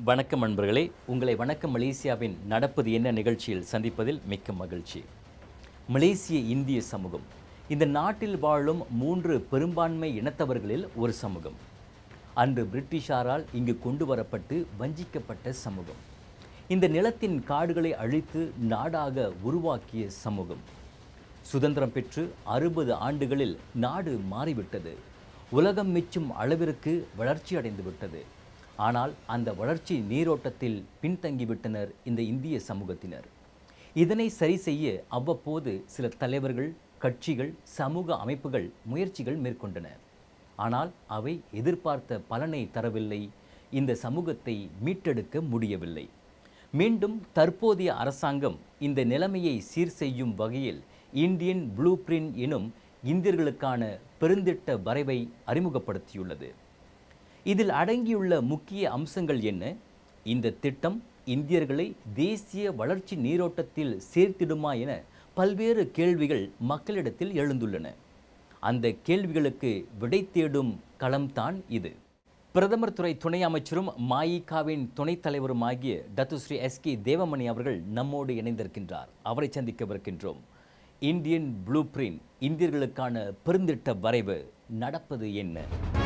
வணக்கம் நண்பர்களே உங்களை வணக்கம் மலேசியாவின் நடப்பது என்ன நிகழ்ச்சியில் சந்திப்பதில் மிக்க மகிழ்ச்சி மலேசிய இந்திய சமூகம் இந்த நாட்டில் வாழும் மூன்று பெரும்பான்மை இனத்தவர்களில் ஒரு சமூகம் அன்று பிரிட்டிஷாரால் இங்கு கொண்டு வரப்பட்டு வஞ்சிக்கப்பட்ட சமூகம் இந்த நிலத்தின் காடுகளை அழித்து நாடாக உருவாக்கிய சமூகம் சுதந்திரம் பெற்று அறுபது ஆண்டுகளில் நாடு மாறிவிட்டது உலகம் மெச்சும் அளவிற்கு வளர்ச்சி அடைந்து விட்டது ஆனால் அந்த வளர்ச்சி நீரோட்டத்தில் பின்தங்கிவிட்டனர் இந்த இந்திய சமூகத்தினர் இதனை சரி செய்ய அவ்வப்போது சில தலைவர்கள் கட்சிகள் சமூக அமைப்புகள் முயற்சிகள் மேற்கொண்டன ஆனால் அவை எதிர்பார்த்த பலனை தரவில்லை இந்த சமூகத்தை மீட்டெடுக்க முடியவில்லை மீண்டும் தற்போதைய அரசாங்கம் இந்த நிலைமையை சீர் செய்யும் வகையில் இந்தியன் ப்ளூ பிரிண்ட் எனும் இந்தியர்களுக்கான பெருந்திட்ட வரைவை அறிமுகப்படுத்தியுள்ளது இதில் அடங்கியுள்ள முக்கிய அம்சங்கள் என்ன இந்த திட்டம் இந்தியர்களை தேசிய வளர்ச்சி நீரோட்டத்தில் சேர்த்திடுமா என பல்வேறு கேள்விகள் மக்களிடத்தில் எழுந்துள்ளன அந்த கேள்விகளுக்கு விடை தேடும் களம்தான் இது பிரதமர் துறை துணை அமைச்சரும் மாயிகாவின் துணைத் தலைவருமாகிய டத்துஸ்ரீ எஸ் கே தேவமணி அவர்கள் நம்மோடு இணைந்திருக்கின்றார் அவரை சந்திக்கவிருக்கின்றோம் இந்தியன் ப்ளூ பிரிண்ட் இந்தியர்களுக்கான பெருந்திட்ட வரைவு நடப்பது என்ன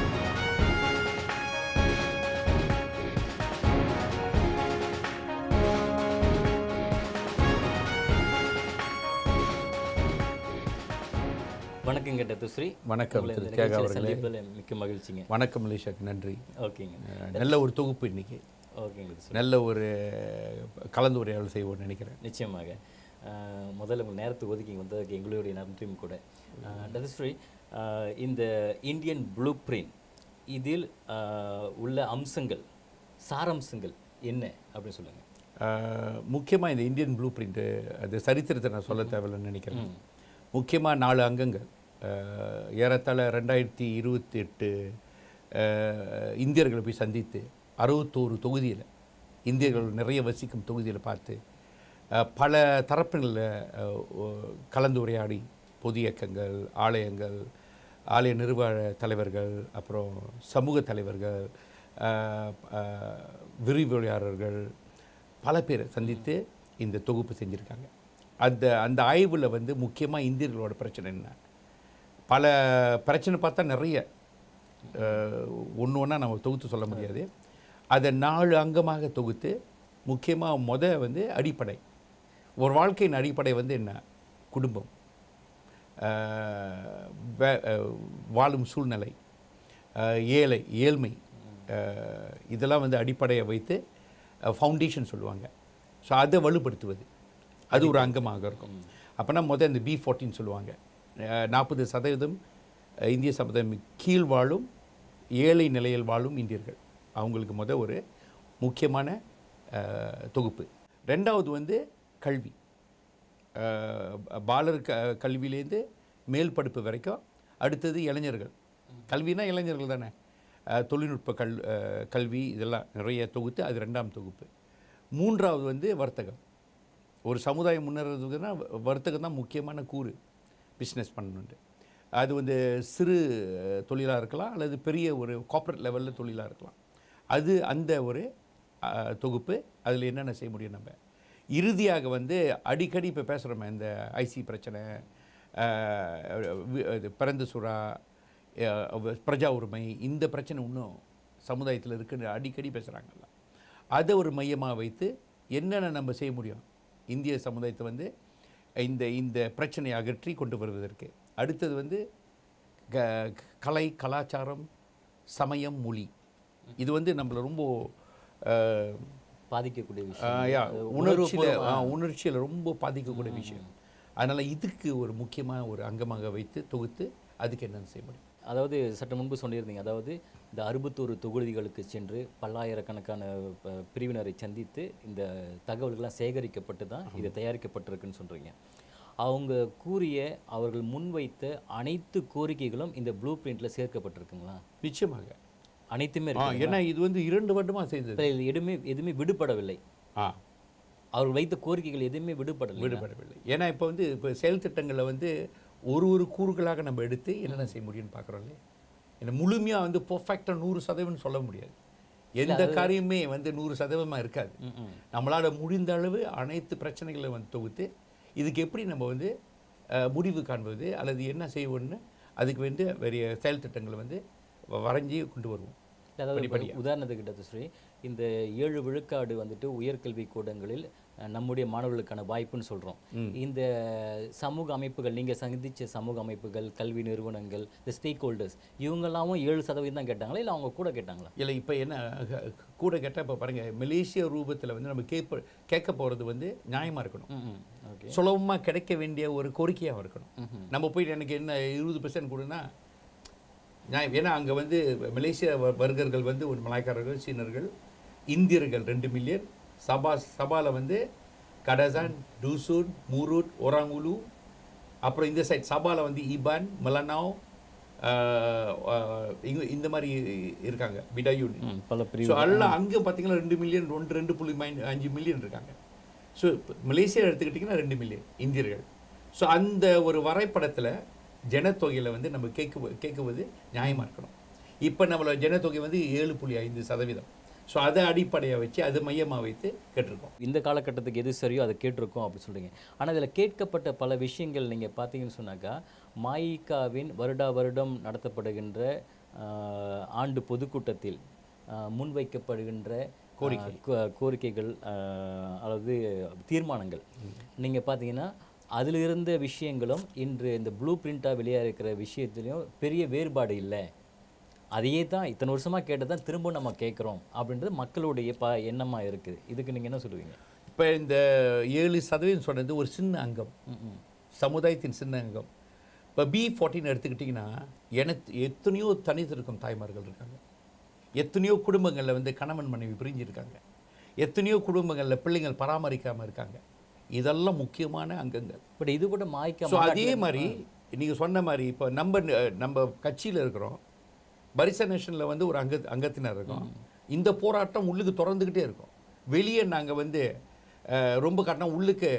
வணக்கங்க டத்துஸ்ரீ வணக்கம் உங்களை திரு இந்த தியாகா நிகழ்ச்சியில் அவர்களே சந்திப்பதில் மிக்க மகிழ்ச்சிங்க வணக்கம் மலேஷாக்கு நன்றி ஓகேங்க அஹ், நல்ல ஒரு தொகுப்பு இன்னைக்கு ஓகேங்க டத்துஸ்ரீ. நல்ல ஒரு கலந்துரையாடல் செய்வோம்னு நினைக்கிறேன் நிச்சயமாக அஹ், முதல்ல உங்கள் நேரத்தை ஒதுக்கி வந்ததுக்கு எங்களுடைய நன்றியும் கூட டதஸ்ரீ இந்த இந்தியன் ப்ளூ பிரிண்ட் இதில் அஹ், உள்ள அம்சங்கள் சாரம்சங்கள் என்ன அப்படின்னு சொல்லுங்கள் முக்கியமாக இந்த இந்தியன் ப்ளூ பிரிண்ட்டு அது சரித்திரத்தை நான் சொல்ல தேவையில்லைன்னு நினைக்கிறேன் முக்கியமாக நாலு அங்கங்கள் அஹ், ஏறத்தாழ ரெண்டாயிரத்தி இருபத்தி எட்டு இந்தியர்களை போய் சந்தித்து அறுபத்தோரு தொகுதியில் இந்தியர்கள் நிறைய வசிக்கும் தொகுதியில் பார்த்து அஹ், பல தரப்பினரில் கலந்துரையாடி பொது இயக்கங்கள் ஆலயங்கள் ஆலய நிர்வாக தலைவர்கள் அப்புறம் சமூக தலைவர்கள் அஹ், அஹ், விரிவுரையாளர்கள் பல பேரை சந்தித்து இந்த தொகுப்பு செஞ்சுருக்காங்க அந்த அந்த ஆய்வில் வந்து முக்கியமாக இந்தியர்களோட பிரச்சனை என்ன பல பிரச்சனை பார்த்தா நிறைய ஒன்று ஒன்றா நம்ம தொகுத்து சொல்ல முடியாது அதை நாலு அங்கமாக தொகுத்து முக்கியமாக முத வந்து அடிப்படை ஒரு வாழ்க்கையின் அடிப்படை வந்து என்ன குடும்பம் அஹ், வே- அஹ், வாழும் சூழ்நிலை அஹ், ஏழை ஏழ்மை அஹ், இதெல்லாம் வந்து அடிப்படையை வைத்து ஃபவுண்டேஷன் சொல்லுவாங்க ஸோ அதை வலுப்படுத்துவது அது ஒரு அங்கமாக இருக்கும் அப்போனா முதல் இந்த பி ஃபோர்ட்டின் சொல்லுவாங்க நாற்பது சதவீதம் அஹ், இந்திய சமுதாயம் கீழ் வாழும் ஏழை நிலையில் வாழும் இந்தியர்கள் அவங்களுக்கு முத ஒரு முக்கியமான அஹ், தொகுப்பு ரெண்டாவது வந்து கல்வி அஹ், பாலர் க கல்வியிலேருந்து மேல் படிப்பு வரைக்கும் அடுத்தது இளைஞர்கள் கல்வினா இளைஞர்கள் தானே அஹ், தொழில்நுட்ப கல் அஹ், கல்வி இதெல்லாம் நிறைய தொகுத்து அது ரெண்டாம் தொகுப்பு மூன்றாவது வந்து வர்த்தகம் ஒரு சமுதாயம் முன்னேறதுக்குன்னா வ- வர்த்தகம் தான் முக்கியமான கூறு பிஸ்னஸ் பண்ணணுன்ட்டு அது வந்து சிறு தொழிலாக இருக்கலாம் அல்லது பெரிய ஒரு கார்ப்பரேட் லெவலில் தொழிலாக இருக்கலாம் அது அந்த ஒரு அஹ், தொகுப்பு அதில் என்னென்ன செய்ய முடியும் நம்ம இறுதியாக வந்து அடிக்கடி இப்போ பேசுகிறோமே இந்த ஐசி பிரச்சனை அஹ், வி- இது பிறந்த சுறா அஹ், பிரஜா உரிமை இந்த பிரச்சனை இன்னும் சமுதாயத்தில் இருக்குன்னு அடிக்கடி பேசுகிறாங்கல்ல அதை ஒரு மையமாக வைத்து என்னென்ன நம்ம செய்ய முடியும் இந்திய சமுதாயத்தை வந்து இந்த இந்த பிரச்சனையை அகற்றி கொண்டு வருவதற்கு அடுத்தது வந்து க- கலை கலாச்சாரம் சமயம் மொழி இது வந்து நம்மளை ரொம்ப அஹ், பாதிக்கக்கூடிய ஆ, விஷயம் யா, அது உணர்ச்சியில உணர்வுபூர்வமா- ஆ, உணர்ச்சியில ரொம்ப பாதிக்கக்கூடிய விஷயம் அதனால இதுக்கு ஒரு முக்கியமான ஒரு அங்கமாக வைத்து தொகுத்து அதுக்கு என்னென்ன செய்ய முடியும் அதாவது சற்று முன்பு சொல்லியிருந்தீங்க அதாவது இந்த அறுபத்தோரு தொகுதிகளுக்கு சென்று பல்லாயிரக்கணக்கான ப- பிரிவினரை சந்தித்து இந்த தகவல்கள்லாம் சேகரிக்கப்பட்டு தான் இது தயாரிக்கப்பட்டிருக்குன்னு சொல்கிறீங்க அவங்க கூறிய அவர்கள் முன்வைத்த அனைத்து கோரிக்கைகளும் இந்த ப்ளூ பிரிண்ட்டில் சேர்க்கப்பட்டிருக்குங்களா நிச்சயமாக அனைத்துமே ஆ, இருக்கு ஏன்னா இது வந்து இரண்டு வருடமா செய்தது இதில் எதுவுமே எதுவுமே விடுபடவில்லை ஆ அவர்கள் வைத்த கோரிக்கைகள் எதுவுமே விடுபடவில்லை விடுபடவில்லை ஏன்னா இப்போ வந்து இப்போ செயல் திட்டங்களில் வந்து ஒரு ஒரு கூறுகளாக நம்ம எடுத்து என்னென்ன செய்ய முடியும்னு பார்க்குறோம் இல்லையா ஏன்னா முழுமையாக வந்து பர்ஃபெக்டாக நூறு சதவீதம் சொல்ல முடியாது எந்த காரியமே வந்து நூறு சதவீதமாக இருக்காது ம், ம். நம்மளால் முடிந்த அளவு அனைத்து பிரச்சனைகளை வந்து தொகுத்து இதுக்கு எப்படி நம்ம வந்து அஹ், முடிவு காண்பது அல்லது என்ன செய்வோம்னு அதுக்கு வந்து வேறிய செயல் திட்டங்களை வந்து வ- வரைஞ்சி கொண்டு வருவோம் இல்ல, அதாவது இப்ப உதாரணத்துக்கிட்ட ஸ்ரீ இந்த ஏழு விழுக்காடு வந்துட்டு உயர்கல்வி கூடங்களில் அஹ், நம்முடைய மாணவர்களுக்கான வாய்ப்புன்னு சொல்றோம் இந்த சமூக அமைப்புகள் நீங்க சந்திச்ச சமூக அமைப்புகள் கல்வி நிறுவனங்கள் இந்த ஸ்டேக் ஹோல்டர்ஸ் இவங்கெல்லாமும் ஏழு சதவீதம் தான் கேட்டாங்களா இல்லை அவங்க கூட கேட்டாங்களா இல்லை இப்போ என்ன அஹ், கூட கேட்டால் இப்போ பாருங்கள் மலேசிய ரூபத்தில் வந்து நம்ம கேட்ப கேட்க போகிறது வந்து நியாயமாக இருக்கணும் ம் ம் ஓகே சுலபமாக கிடைக்க வேண்டிய ஒரு கோரிக்கையாக இருக்கணும் நம்ம போய் எனக்கு என்ன இருபது பெர்சன்ட் கொடுன்னா நியாயம் ஏன்னா அங்கே வந்து மலேசிய வ- வர்க்கர்கள் வந்து ஒரு மலாய்க்காரர்கள் சீனர்கள் இந்தியர்கள் ரெண்டு மில்லியன் சபா சபாவில் வந்து கடசான் டூசூன் மூரூட் ஒராங்குலு அப்புறம் இந்த சைட் சபாவில் வந்து ஈபான் மலனாவ் ஆஹ், ஆஹ், இங்க இந்த மாதிரி இருக்காங்க பிடாயூன் ம், பல பிரிவு ஸோ எல்லாம் அங்கே பார்த்தீங்கன்னா ரெண்டு மில்லியன் ரெண்டு ரெண்டு புள்ளி மைன் அஞ்சு மில்லியன் இருக்காங்க ஸோ மலேசியா எடுத்துக்கிட்டிங்கன்னா ரெண்டு மில்லியன் இந்தியர்கள் ஸோ அந்த ஒரு வரைபடத்தில் ஜனத்தொகையில் வந்து நம்ம கேட்க கேட்குவது நியாயமாக இருக்கணும் இப்போ நம்மளோட ஜனத்தொகை வந்து ஏழு புள்ளி ஐந்து சதவீதம் ஸோ அதை அடிப்படையாக வச்சு அதை மையமாக வைத்து கேட்டிருக்கோம் இந்த காலகட்டத்துக்கு எது சரியோ அதை கேட்டிருக்கோம் அப்படி சொல்றீங்க ஆனால் இதில் கேட்கப்பட்ட பல விஷயங்கள் நீங்கள் பார்த்தீங்கன்னு சொன்னாக்கா மாயிகாவின் வருடா வருடம் நடத்தப்படுகின்ற ஆஹ், ஆண்டு பொதுக்கூட்டத்தில் ஆஹ், முன்வைக்கப்படுகின்ற கோரிக்கை கோரிக்கைகள் ஆஹ், அல்லது தீர்மானங்கள் நீங்கள் பார்த்தீங்கன்னா அதில் இருந்த விஷயங்களும் இன்று இந்த ப்ளூ பிரிண்ட்டாக வெளியாக இருக்கிற விஷயத்துலையும் பெரிய வேறுபாடு இல்லை அதையே தான் இத்தனை வருஷமாக கேட்டு தான் திரும்ப நம்ம கேட்குறோம் அப்படின்றது மக்களுடைய ப எண்ணமாக இருக்குது இதுக்கு நீங்கள் என்ன சொல்லுவீங்க இப்போ இந்த ஏழு சதவீதம் சொன்னது ஒரு சின்ன அங்கம் ம், ம். சமுதாயத்தின் சின்ன அங்கம் இப்போ பி ஃபோர்டீன் எடுத்துக்கிட்டிங்கன்னா எனக்கு எத்தனையோ தனித்திருக்கும் தாய்மார்கள் இருக்காங்க எத்தனையோ குடும்பங்களில் வந்து கணவன் மனைவி பிரிஞ்சிருக்காங்க எத்தனையோ குடும்பங்களில் பிள்ளைங்கள் பராமரிக்காமல் இருக்காங்க இதெல்லாம் முக்கியமான அங்கங்கள் பட் இது கூட மாய்க்க ஸோ அதே மாதிரி நீங்கள் சொன்ன மாதிரி இப்போ நம்ம நம்ம கட்சியில் இருக்கிறோம் பரிச நேஷனில் வந்து ஒரு அங்க அங்கத்தினர் இருக்கோம் இந்த போராட்டம் உள்ளுக்கு தொடர்ந்துக்கிட்டே இருக்கும் வெளியே நாங்கள் வந்து அஹ், ரொம்ப கட்டணம் உள்ளுக்கு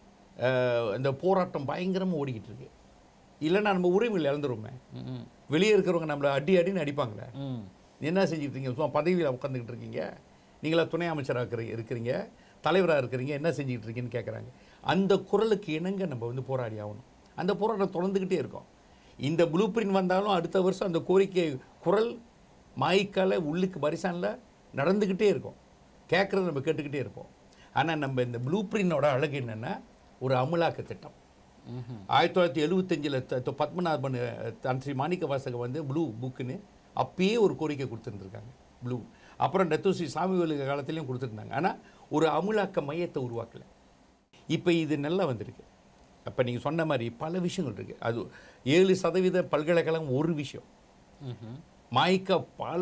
அஹ், இந்த போராட்டம் பயங்கரமாக ஓடிக்கிட்டு இருக்கு இல்லைன்னா நம்ம உரிமையில் இழந்துருமே ம், ம். வெளியே இருக்கிறவங்க நம்மளை அடி அடின்னு அடிப்பாங்களே ம் என்ன செஞ்சுட்டு இருக்கீங்க சும்மா பதவியில் உட்காந்துக்கிட்டு இருக்கீங்க நீங்களா துணை அமைச்சராக இருக்கிற இருக்கிறீங்க தலைவராக இருக்கிறீங்க என்ன செஞ்சுக்கிட்டு இருக்கீங்கன்னு கேட்குறாங்க அந்த குரலுக்கு இணங்க நம்ம வந்து போராடி ஆகணும் அந்த போராட்டம் தொடர்ந்துக்கிட்டே இருக்கும் இந்த ப்ளூ பிரிண்ட் வந்தாலும் அடுத்த வருஷம் அந்த கோரிக்கை குரல் மாய்க்கால உள்ளுக்கு பரிசானில் நடந்துக்கிட்டே இருக்கும் கேட்குறத நம்ம கேட்டுக்கிட்டே இருப்போம் ஆனால் நம்ம இந்த ப்ளூ பிரிண்டோட அழகு என்னென்னா ஒரு அமலாக்க திட்டம் ம்ஹும். ஆயிரத்தி தொள்ளாயிரத்தி எழுபத்தஞ்சில் பத்மநாபன் தன் ஸ்ரீ மாணிக்க வாசக வந்து ப்ளூ புக்குன்னு அப்பயே ஒரு கோரிக்கை கொடுத்துருந்துருக்காங்க ப்ளூ அப்புறம் நெத்தூசி சாமிவேலு காலத்துலேயும் கொடுத்துருந்தாங்க ஆனால் ஒரு அமுலாக்க மையத்தை உருவாக்கலை இப்போ இது நல்லா வந்திருக்கு அப்போ நீங்கள் சொன்ன மாதிரி பல விஷயங்கள் இருக்குது அது ஏழு சதவீத பல்கலைக்கழகம் ஒரு விஷயம் ம்ஹும். மாய்க்கா பல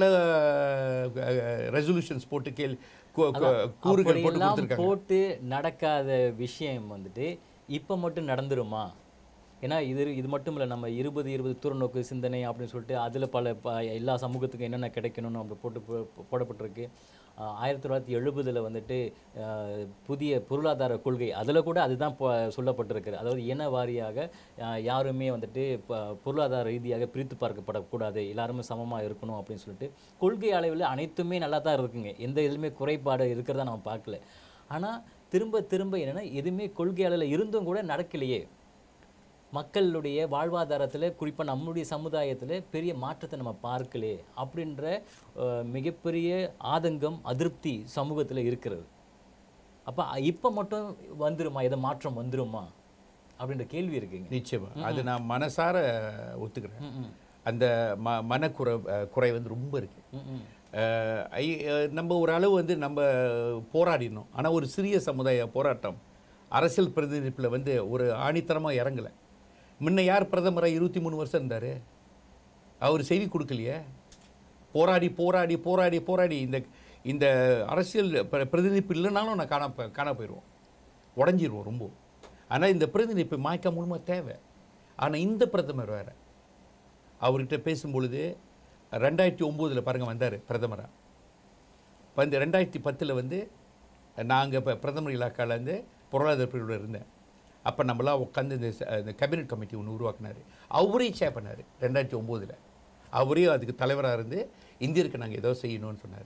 ரெசல்யூஷன்ஸ் போட்டு கேள் கூ- கூ- கூறுகள் போட்டு அப்படியெல்லாம் கொடுத்துருக்காங்க போட்டு நடக்காத விஷயம் வந்துட்டு இப்போ மட்டும் நடந்துருமா ஏன்னா இது இது மட்டும் இல்லை நம்ம இருபது இருபது தூரநோக்கு சிந்தனை அப்படின்னு சொல்லிட்டு அதில் பல ப எல்லா சமூகத்துக்கும் என்னென்ன கிடைக்கணும்னு அப்படி போட்டு போ- போடப்பட்டிருக்கு ஆஹ் ஆயிரத்தி தொள்ளாயிரத்தி எழுபதில் வந்துட்டு ஆஹ் புதிய பொருளாதார கொள்கை அதில் கூட அதுதான் பொ- சொல்லப்பட்டிருக்கு அதாவது இன வாரியாக ஆஹ் யாருமே வந்துட்டு ப- பொருளாதார ரீதியாக பிரித்து பார்க்கப்படக்கூடாது எல்லாருமே சமமாக இருக்கணும் அப்படின்னு சொல்லிட்டு கொள்கை அளவில் அனைத்துமே நல்லா தான் இருக்குங்க எந்த இதுலையுமே குறைபாடு இருக்கிறதா நம்ம பார்க்கல ஆனால் திரும்ப திரும்ப என்னென்னா எதுவுமே கொள்கை அளவில் இருந்தும் கூட நடக்கலையே மக்களுடைய வாழ்வாதாரத்தில் குறிப்பாக நம்முடைய சமுதாயத்தில் பெரிய மாற்றத்தை நம்ம பார்க்கலே அப்படின்ற அஹ், மிகப்பெரிய ஆதங்கம் அதிருப்தி சமூகத்தில் இருக்கிறது அப்போ இப்போ மட்டும் வந்துருமா எதை மாற்றம் வந்துருமா அப்படின்ற கேள்வி இருக்குங்க நிச்சயமா அது நான் மனசார ஒத்துக்கிறேன் ம், ம். அந்த ம மனக்குறை அஹ், குறை வந்து ரொம்ப இருக்கு ம், ம். அஹ், ஐ- அஹ், நம்ம ஒரு அளவு வந்து நம்ம போராடினோம் ஆனால் ஒரு சிறிய சமுதாய போராட்டம் அரசியல் பிரதிநிதிப்பில் வந்து ஒரு ஆணித்தனமாக இறங்கலை முன்ன யார் பிரதமராக இருபத்தி மூணு வருஷம் இருந்தார் அவர் செய்தி கொடுக்கலையே போராடி போராடி போராடி போராடி இந்த இந்த அரசியல் பிர- பிரதிநிதிப்பு இல்லைனாலும் நான் காண போ- காண போயிடுவோம் உடஞ்சிருவோம் ரொம்ப ஆனால் இந்த பிரதிநிதிப்பு மாய்க்கா மூலமாக தேவை ஆனால் இந்த பிரதமர் வேறு அவர்கிட்ட பேசும்பொழுது ரெண்டாயிரத்தி ஒம்போதில் பாருங்கள் வந்தார் பிரதமராக இப்போ இந்த ரெண்டாயிரத்தி பத்தில் வந்து நாங்கள் இப்போ பிரதமர் இலாக்கால இருந்து பொருளாதார பிரிவில் இருந்தேன் அப்போ நம்மளாம் உட்காந்து இந்த ச- இந்த கேபினெட் கமிட்டி ஒன்று உருவாக்குனாரு அவரே சேர் பண்ணார் ரெண்டாயிரத்தி ஒம்போதில் அவரே அதுக்கு தலைவராக இருந்து இந்தியருக்கு நாங்கள் ஏதோ செய்யணும்னு சொன்னார்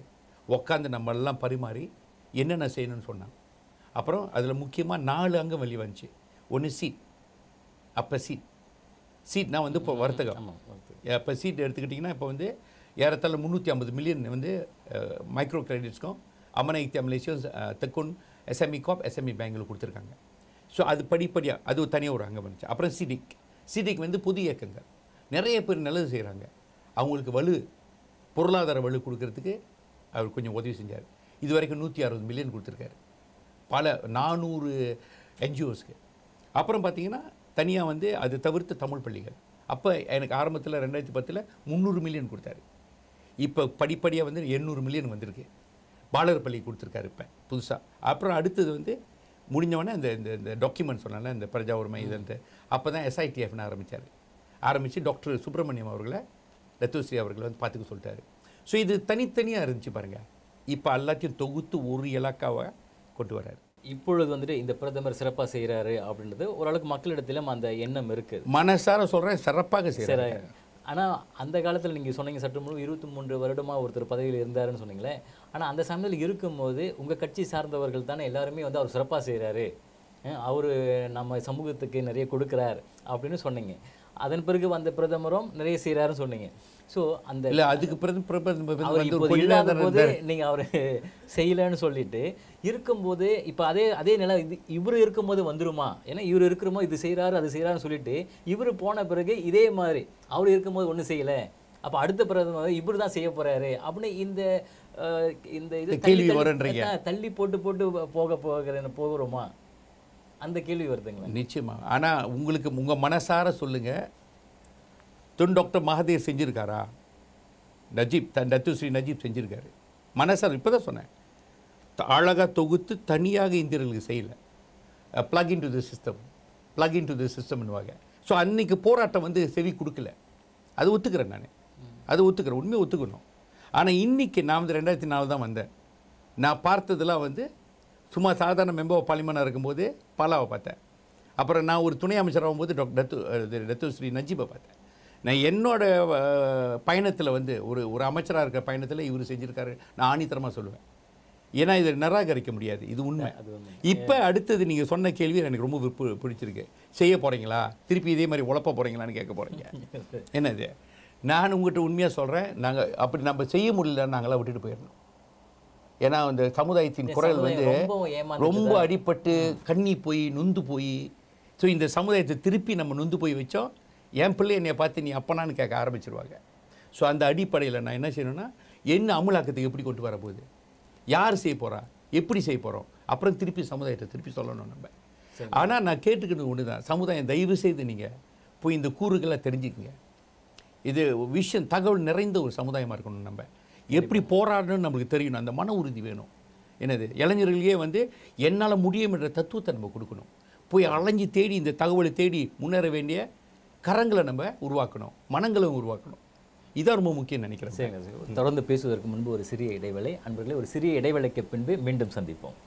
உட்காந்து நம்ம எல்லாம் பரிமாறி என்னென்ன செய்யணும்னு சொன்னாங்க அப்புறம் அதில் முக்கியமாக நாலு அங்கம் வெளியே வந்துச்சு ஒன்று சீட் அப்போ சீட் சீட்னா வந்து இப்போ வர்த்தகம் ஆமாம் ஓகே இப்போ சீட் எடுத்துக்கிட்டிங்கன்னா இப்போ வந்து ஏறத்தாழ முந்நூற்றி ஐம்பது மில்லியன் வந்து மைக்ரோ கிரெடிட்ஸ்க்கும் அமன இத்தியா மலேசியம் தெக்குன் எஸ்எம்இ காப் எஸ்எம்இ பேங்கில் கொடுத்துருக்காங்க ஸோ அது படிப்படியாக அது ஒரு தனியாக ஒரு அங்கம் வந்துச்சு அப்புறம் சிடிக் சிடிக் வந்து புது இயக்கங்கள் நிறைய பேர் நல்லது செய்கிறாங்க அவங்களுக்கு வலு பொருளாதார வலு கொடுக்கறதுக்கு அவர் கொஞ்சம் உதவி செஞ்சார் இது வரைக்கும் நூற்றி அறுபது மில்லியன் கொடுத்துருக்காரு பல நானூறு என்ஜிஓஸ்க்கு அப்புறம் பார்த்தீங்கன்னா தனியாக வந்து அது தவிர்த்து தமிழ் பள்ளிகள் அப்போ எனக்கு ஆரம்பத்தில் ரெண்டாயிரத்தி பத்தில் முந்நூறு மில்லியன் கொடுத்தாரு இப்போ படிப்படியாக வந்து எண்ணூறு மில்லியன் வந்திருக்கு பாலர் பள்ளி கொடுத்துருக்காரு இப்போ புதுசாக அப்புறம் அடுத்தது வந்து முடிஞ்சவொடனே இந்த இந்த இந்த டாக்குமெண்ட் சொன்னால இந்த பிரஜா உரிமை இது அப்போ தான் எஸ்ஐடிஎஃப்னு ஆரம்பித்தார் ஆரம்பித்து டாக்டர் சுப்பிரமணியம் அவர்களை ரத்துஸ்ரீ அவர்களை வந்து பார்த்துக்க சொல்லிட்டாரு ஸோ இது தனித்தனியாக இருந்துச்சு பாருங்கள் இப்போ எல்லாத்தையும் தொகுத்து ஒரு இலக்காவை கொண்டு வர்றாரு இப்பொழுது வந்துட்டு இந்த பிரதமர் சிறப்பாக செய்கிறாரு அப்படின்றது ஓரளவுக்கு மக்களிடத்திலும் அந்த எண்ணம் இருக்குது மனசார சொல்கிறேன் சிறப்பாக செய்கிறாரு சரி ஆனால் அந்த காலத்தில் நீங்கள் சொன்னீங்க சற்று முன்பு இருபத்தி மூன்று வருடமாக ஒருத்தர் பதவியில் இருந்தாருன்னு சொன்னீங்களே ஆனால் அந்த சமயத்தில் இருக்கும்போது உங்கள் கட்சி சார்ந்தவர்கள் தானே எல்லாருமே வந்து அவர் சிறப்பாக செய்கிறாரு அவர் நம்ம சமூகத்துக்கு நிறைய கொடுக்குறார் அப்படின்னு சொன்னீங்க அதன் பிறகு வந்த பிரதமரும் நிறைய செய்கிறாருன்னு சொன்னீங்க ஸோ அந்த இல்லை அதுக்கு பிறகு பிரபல அவர் வந்து இப்போது கொஞ்ச இல்லாத நேரம் போது நீங்க அவர் செய்யலைன்னு சொல்லிட்டு இருக்கும்போது இப்போ அதே அதே நிலை இது இவர் இருக்கும்போது வந்துருமா ஏன்னா இவர் இருக்கிறமோ இது செய்றாரு அது செய்றாருன்னு சொல்லிட்டு இவர் போன பிறகு இதே மாதிரி அவர் இருக்கும்போது ஒண்ணும் செய்யல அப்ப அடுத்த பிரதமர் இவர் தான் செய்ய போறாரு அப்படின்னு இந்த அஹ், இந்த இது இந்த தள்ளி கேள்வி தள்ளி- வருன்றீங்க. அதான், தள்ளி போட்டு போட்டு போக போகிற போகிறோமா அந்த கேள்வி வருதுங்களா நிச்சயமா ஆனா உங்களுக்கு உங்க மனசார சொல்லுங்க தொன் டாக்டர் மகாதேவ் செஞ்சிருக்காரா நஜீப் தன் ரத்துஸ்ரீ நஜீப் செஞ்சிருக்காரு மனசார இப்போ தான் சொன்னேன் த- அழகா தொகுத்து தனியாக இந்தியர்களுக்கு செய்யல plug in to the system plug in to the சிஸ்டம்னுவாங்க ஸோ அன்னைக்கு போராட்டம் வந்து செவி கொடுக்கல அது ஒத்துக்கிறேன் நான் அது ஒத்துக்கிறேன் உண்மையை ஒத்துக்கணும் ஆனால் இன்னைக்கு நான் வந்து ரெண்டாயிரத்தி நாலு தான் வந்தேன் நான் பார்த்ததெல்லாம் வந்து சும்மா சாதாரண மெம்பர் ஆஃப் பார்லிமெண்டாக இருக்கும்போது பாலாவை பார்த்தேன் அப்புறம் நான் ஒரு துணை அமைச்சர் ஆகும்போது டாக்டர் டத்து இது டத்து ஸ்ரீ நஜீபை பார்த்தேன் நான் என்னோட பயணத்தில் வந்து ஒரு ஒரு அமைச்சராக இருக்கிற பயணத்தில் இவர் செஞ்சுருக்காரு நான் ஆணித்தரமாக சொல்லுவேன் ஏன்னா இதை நிராகரிக்க முடியாது இது உண்மை அது வந்து இப்போ அடுத்தது நீங்கள் சொன்ன கேள்வி எனக்கு ரொம்ப விருப்பு பிடிச்சிருக்கு செய்ய போகிறீங்களா திருப்பி இதே மாதிரி உழப்ப போகிறீங்களான்னு கேட்க போகிறீங்க என்னது நான் உங்கள்கிட்ட உண்மையாக சொல்கிறேன் நாங்கள் அப்படி நம்ம செய்ய முடியல நாங்களாம் விட்டுட்டு போயிடணும் ஏன்னா அந்த சமுதாயத்தின் குரல் வந்து ரொம்ப ஏமாந்து ரொம்ப அடிபட்டு கண்ணி போய் நொந்து போய் ஸோ இந்த சமுதாயத்தை திருப்பி நம்ம நொந்து போய் வச்சோம் என் பிள்ளை என்னை பார்த்து நீ அப்பனான்னு கேட்க ஆரம்பிச்சிருவாங்க ஸோ அந்த அடிப்படையில் நான் என்ன செய்யணும்னா என்ன அமுலாக்கத்துக்கு எப்படி கொண்டு வர போகுது யார் செய்ய போறா எப்படி செய்ய போகிறோம் அப்புறம் திருப்பி சமுதாயத்தை திருப்பி சொல்லணும் நம்ம ஆனால் நான் கேட்டுக்கிறது ஒன்று தான் சமுதாயம் தயவு செய்து நீங்கள் போய் இந்த கூறுகளை தெரிஞ்சுக்கங்க இது விஷயம் தகவல் நிறைந்த ஒரு சமுதாயமாக இருக்கணும் நம்ம எப்படி போராடணும்னு நம்மளுக்கு தெரியணும் அந்த மன உறுதி வேணும் என்னது இளைஞர்களே வந்து என்னால் முடியும் என்ற தத்துவத்தை நம்ம கொடுக்கணும் போய் அலைஞ்சு தேடி இந்த தகவலை தேடி முன்னேற வேண்டிய கரங்களை நம்ம உருவாக்கணும் மனங்களை உருவாக்கணும் இதான் ரொம்ப முக்கியம் நினைக்கிறேன் சரிங்க சார். தொடர்ந்து பேசுவதற்கு முன்பு ஒரு சிறிய இடைவேளை அன்பர்களே ஒரு சிறிய இடைவேளைக்கு பின்பு மீண்டும் சந்திப்போம்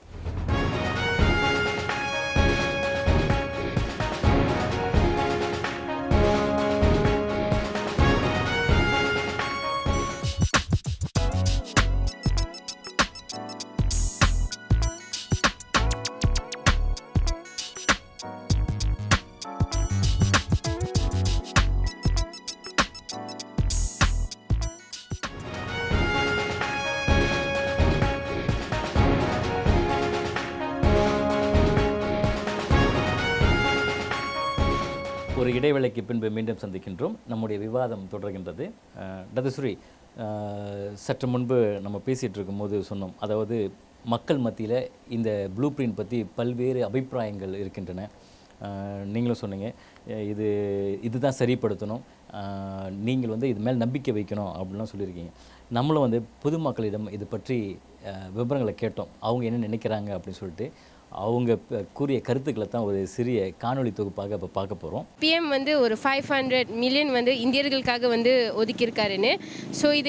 ஒரு இடைவேளைக்கு பின்பு மீண்டும் சந்திக்கின்றோம் நம்முடைய விவாதம் தொடர்கின்றது அஹ், டதசுரி அஹ், சற்று முன்பு நம்ம பேசிகிட்டு இருக்கும்போது சொன்னோம் அதாவது மக்கள் மத்தியில் இந்த ப்ளூ பிரிண்ட் பற்றி பல்வேறு அபிப்பிராயங்கள் இருக்கின்றன அஹ், நீங்களும் சொன்னீங்க அஹ், இது இதுதான் சரிப்படுத்தணும் அஹ், நீங்கள் வந்து இது மேல் நம்பிக்கை வைக்கணும் அப்படின்லாம் சொல்லியிருக்கீங்க நம்மளும் வந்து பொதுமக்களிடம் இது பற்றி அஹ், விவரங்களை கேட்டோம் அவங்க என்ன நினைக்கிறாங்க அப்படின்னு சொல்லிட்டு அவங்க ப- கூறிய கருத்துக்களை தான் ஒரு சிறிய காணொளி தொகுப்பாக இப்போ பார்க்க போகிறோம் பிஎம் வந்து ஒரு ஃபைவ் ஹண்ட்ரட் மில்லியன் வந்து இந்தியர்களுக்காக வந்து ஒதுக்கியிருக்காருன்னு ஸோ இது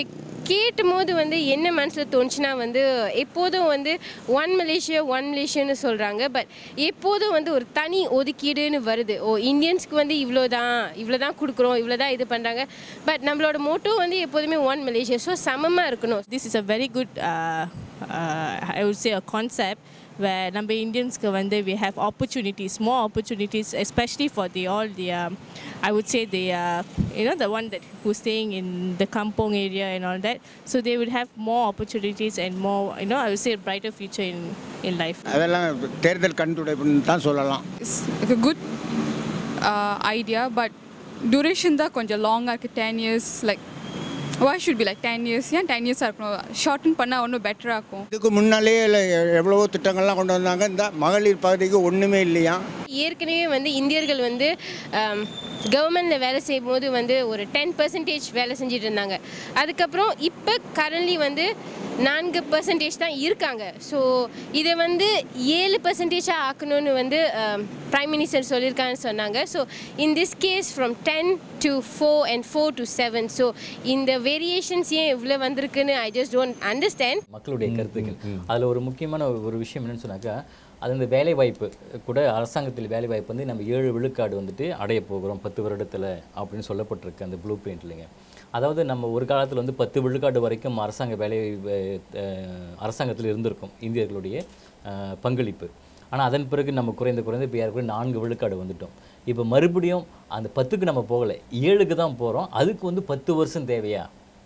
கேட்டும் போது வந்து என்ன மனசில் தோணுச்சுன்னா வந்து எப்போதும் வந்து ஒன் மலேசியா ஒன் மலேசியான்னு சொல்கிறாங்க பட் எப்போதும் வந்து ஒரு தனி ஒதுக்கீடுன்னு வருது ஓ இந்தியன்ஸ்க்கு வந்து இவ்வளோ தான் இவ்வளோ தான் கொடுக்குறோம் இவ்வளோ தான் இது பண்ணுறாங்க பட் நம்மளோட மோட்டோ வந்து எப்போதுமே ஒன் மலேசியா ஸோ சமமாக இருக்கணும் This is a very good, uh, uh, I would say, a concept where number Indians வந்து we have opportunities, more opportunities, especially for the all the, um, I would say the, uh, you know, the one that who's staying in the kampong area and all that. So they would have more opportunities and more, you know, I would say a brighter future in, in life. அதெல்லாம் தேர்தல் கண்துடைப்புன்னு தான் சொல்லலாம் It's like a good uh, idea, but duration தான் கொஞ்சம் லாங்காக இருக்குது ten years like why should be like ten years ஏன் ten இயர்ஸாக இருக்கணும் ஷார்ட்டன் பண்ணால் இன்னும் பெட்டராக இருக்கும் இதுக்கு முன்னாலே எவ்வளவோ திட்டங்கள்லாம் கொண்டு வந்தாங்க இந்த மகளிர் பகுதிக்கு ஒன்றுமே இல்லையா ஏற்கனவே வந்து இந்தியர்கள் வந்து கவர்மெண்டில் வேலை செய்யும் போது வந்து ஒரு டென் பர்சன்டேஜ் வேலை செஞ்சுட்டு இருந்தாங்க அதுக்கப்புறம் இப்போ கரண்ட்லி வந்து நான்கு பர்சன்டேஜ் தான் இருக்காங்க ஸோ இதை வந்து ஏழு பர்சன்டேஜாக ஆக்கணும்னு வந்து ப்ரைம் மினிஸ்டர் சொல்லியிருக்காங்கன்னு சொன்னாங்க so in this case from ten to four and four to seven so இந்த வேரியேஷன்ஸ் ஏன் இவ்வளோ வந்திருக்குன்னு ஐ ஜஸ்ட் டோன்ட் அண்டர்ஸ்டாண்ட் மக்களுடைய கருத்துக்கள் அதில் ஒரு முக்கியமான ஒரு விஷயம் என்னன்னு சொன்னாக்கா அது இந்த வேலைவாய்ப்பு கூட அரசாங்கத்தில் வேலைவாய்ப்பு வந்து நம்ம ஏழு விழுக்காடு வந்துட்டு அடைய போகிறோம் பத்து வருடத்தில் அப்படின்னு சொல்லப்பட்டிருக்கு அந்த ப்ளூ பிரிண்ட்லைங்க அதாவது நம்ம ஒரு காலத்தில் வந்து பத்து விழுக்காடு வரைக்கும் அரசாங்க வேலை அஹ், அரசாங்கத்தில் இருந்திருக்கும் இந்தியர்களுடைய அஹ், பங்களிப்பு ஆனால் அதன் பிறகு நம்ம குறைந்து குறைந்து இப்போ ஏற்கனவே நான்கு விழுக்காடு வந்துட்டோம் இப்போ மறுபடியும் அந்த பத்துக்கு நம்ம போகலை ஏழுக்கு தான் போகிறோம் அதுக்கு வந்து பத்து வருஷம் தேவையா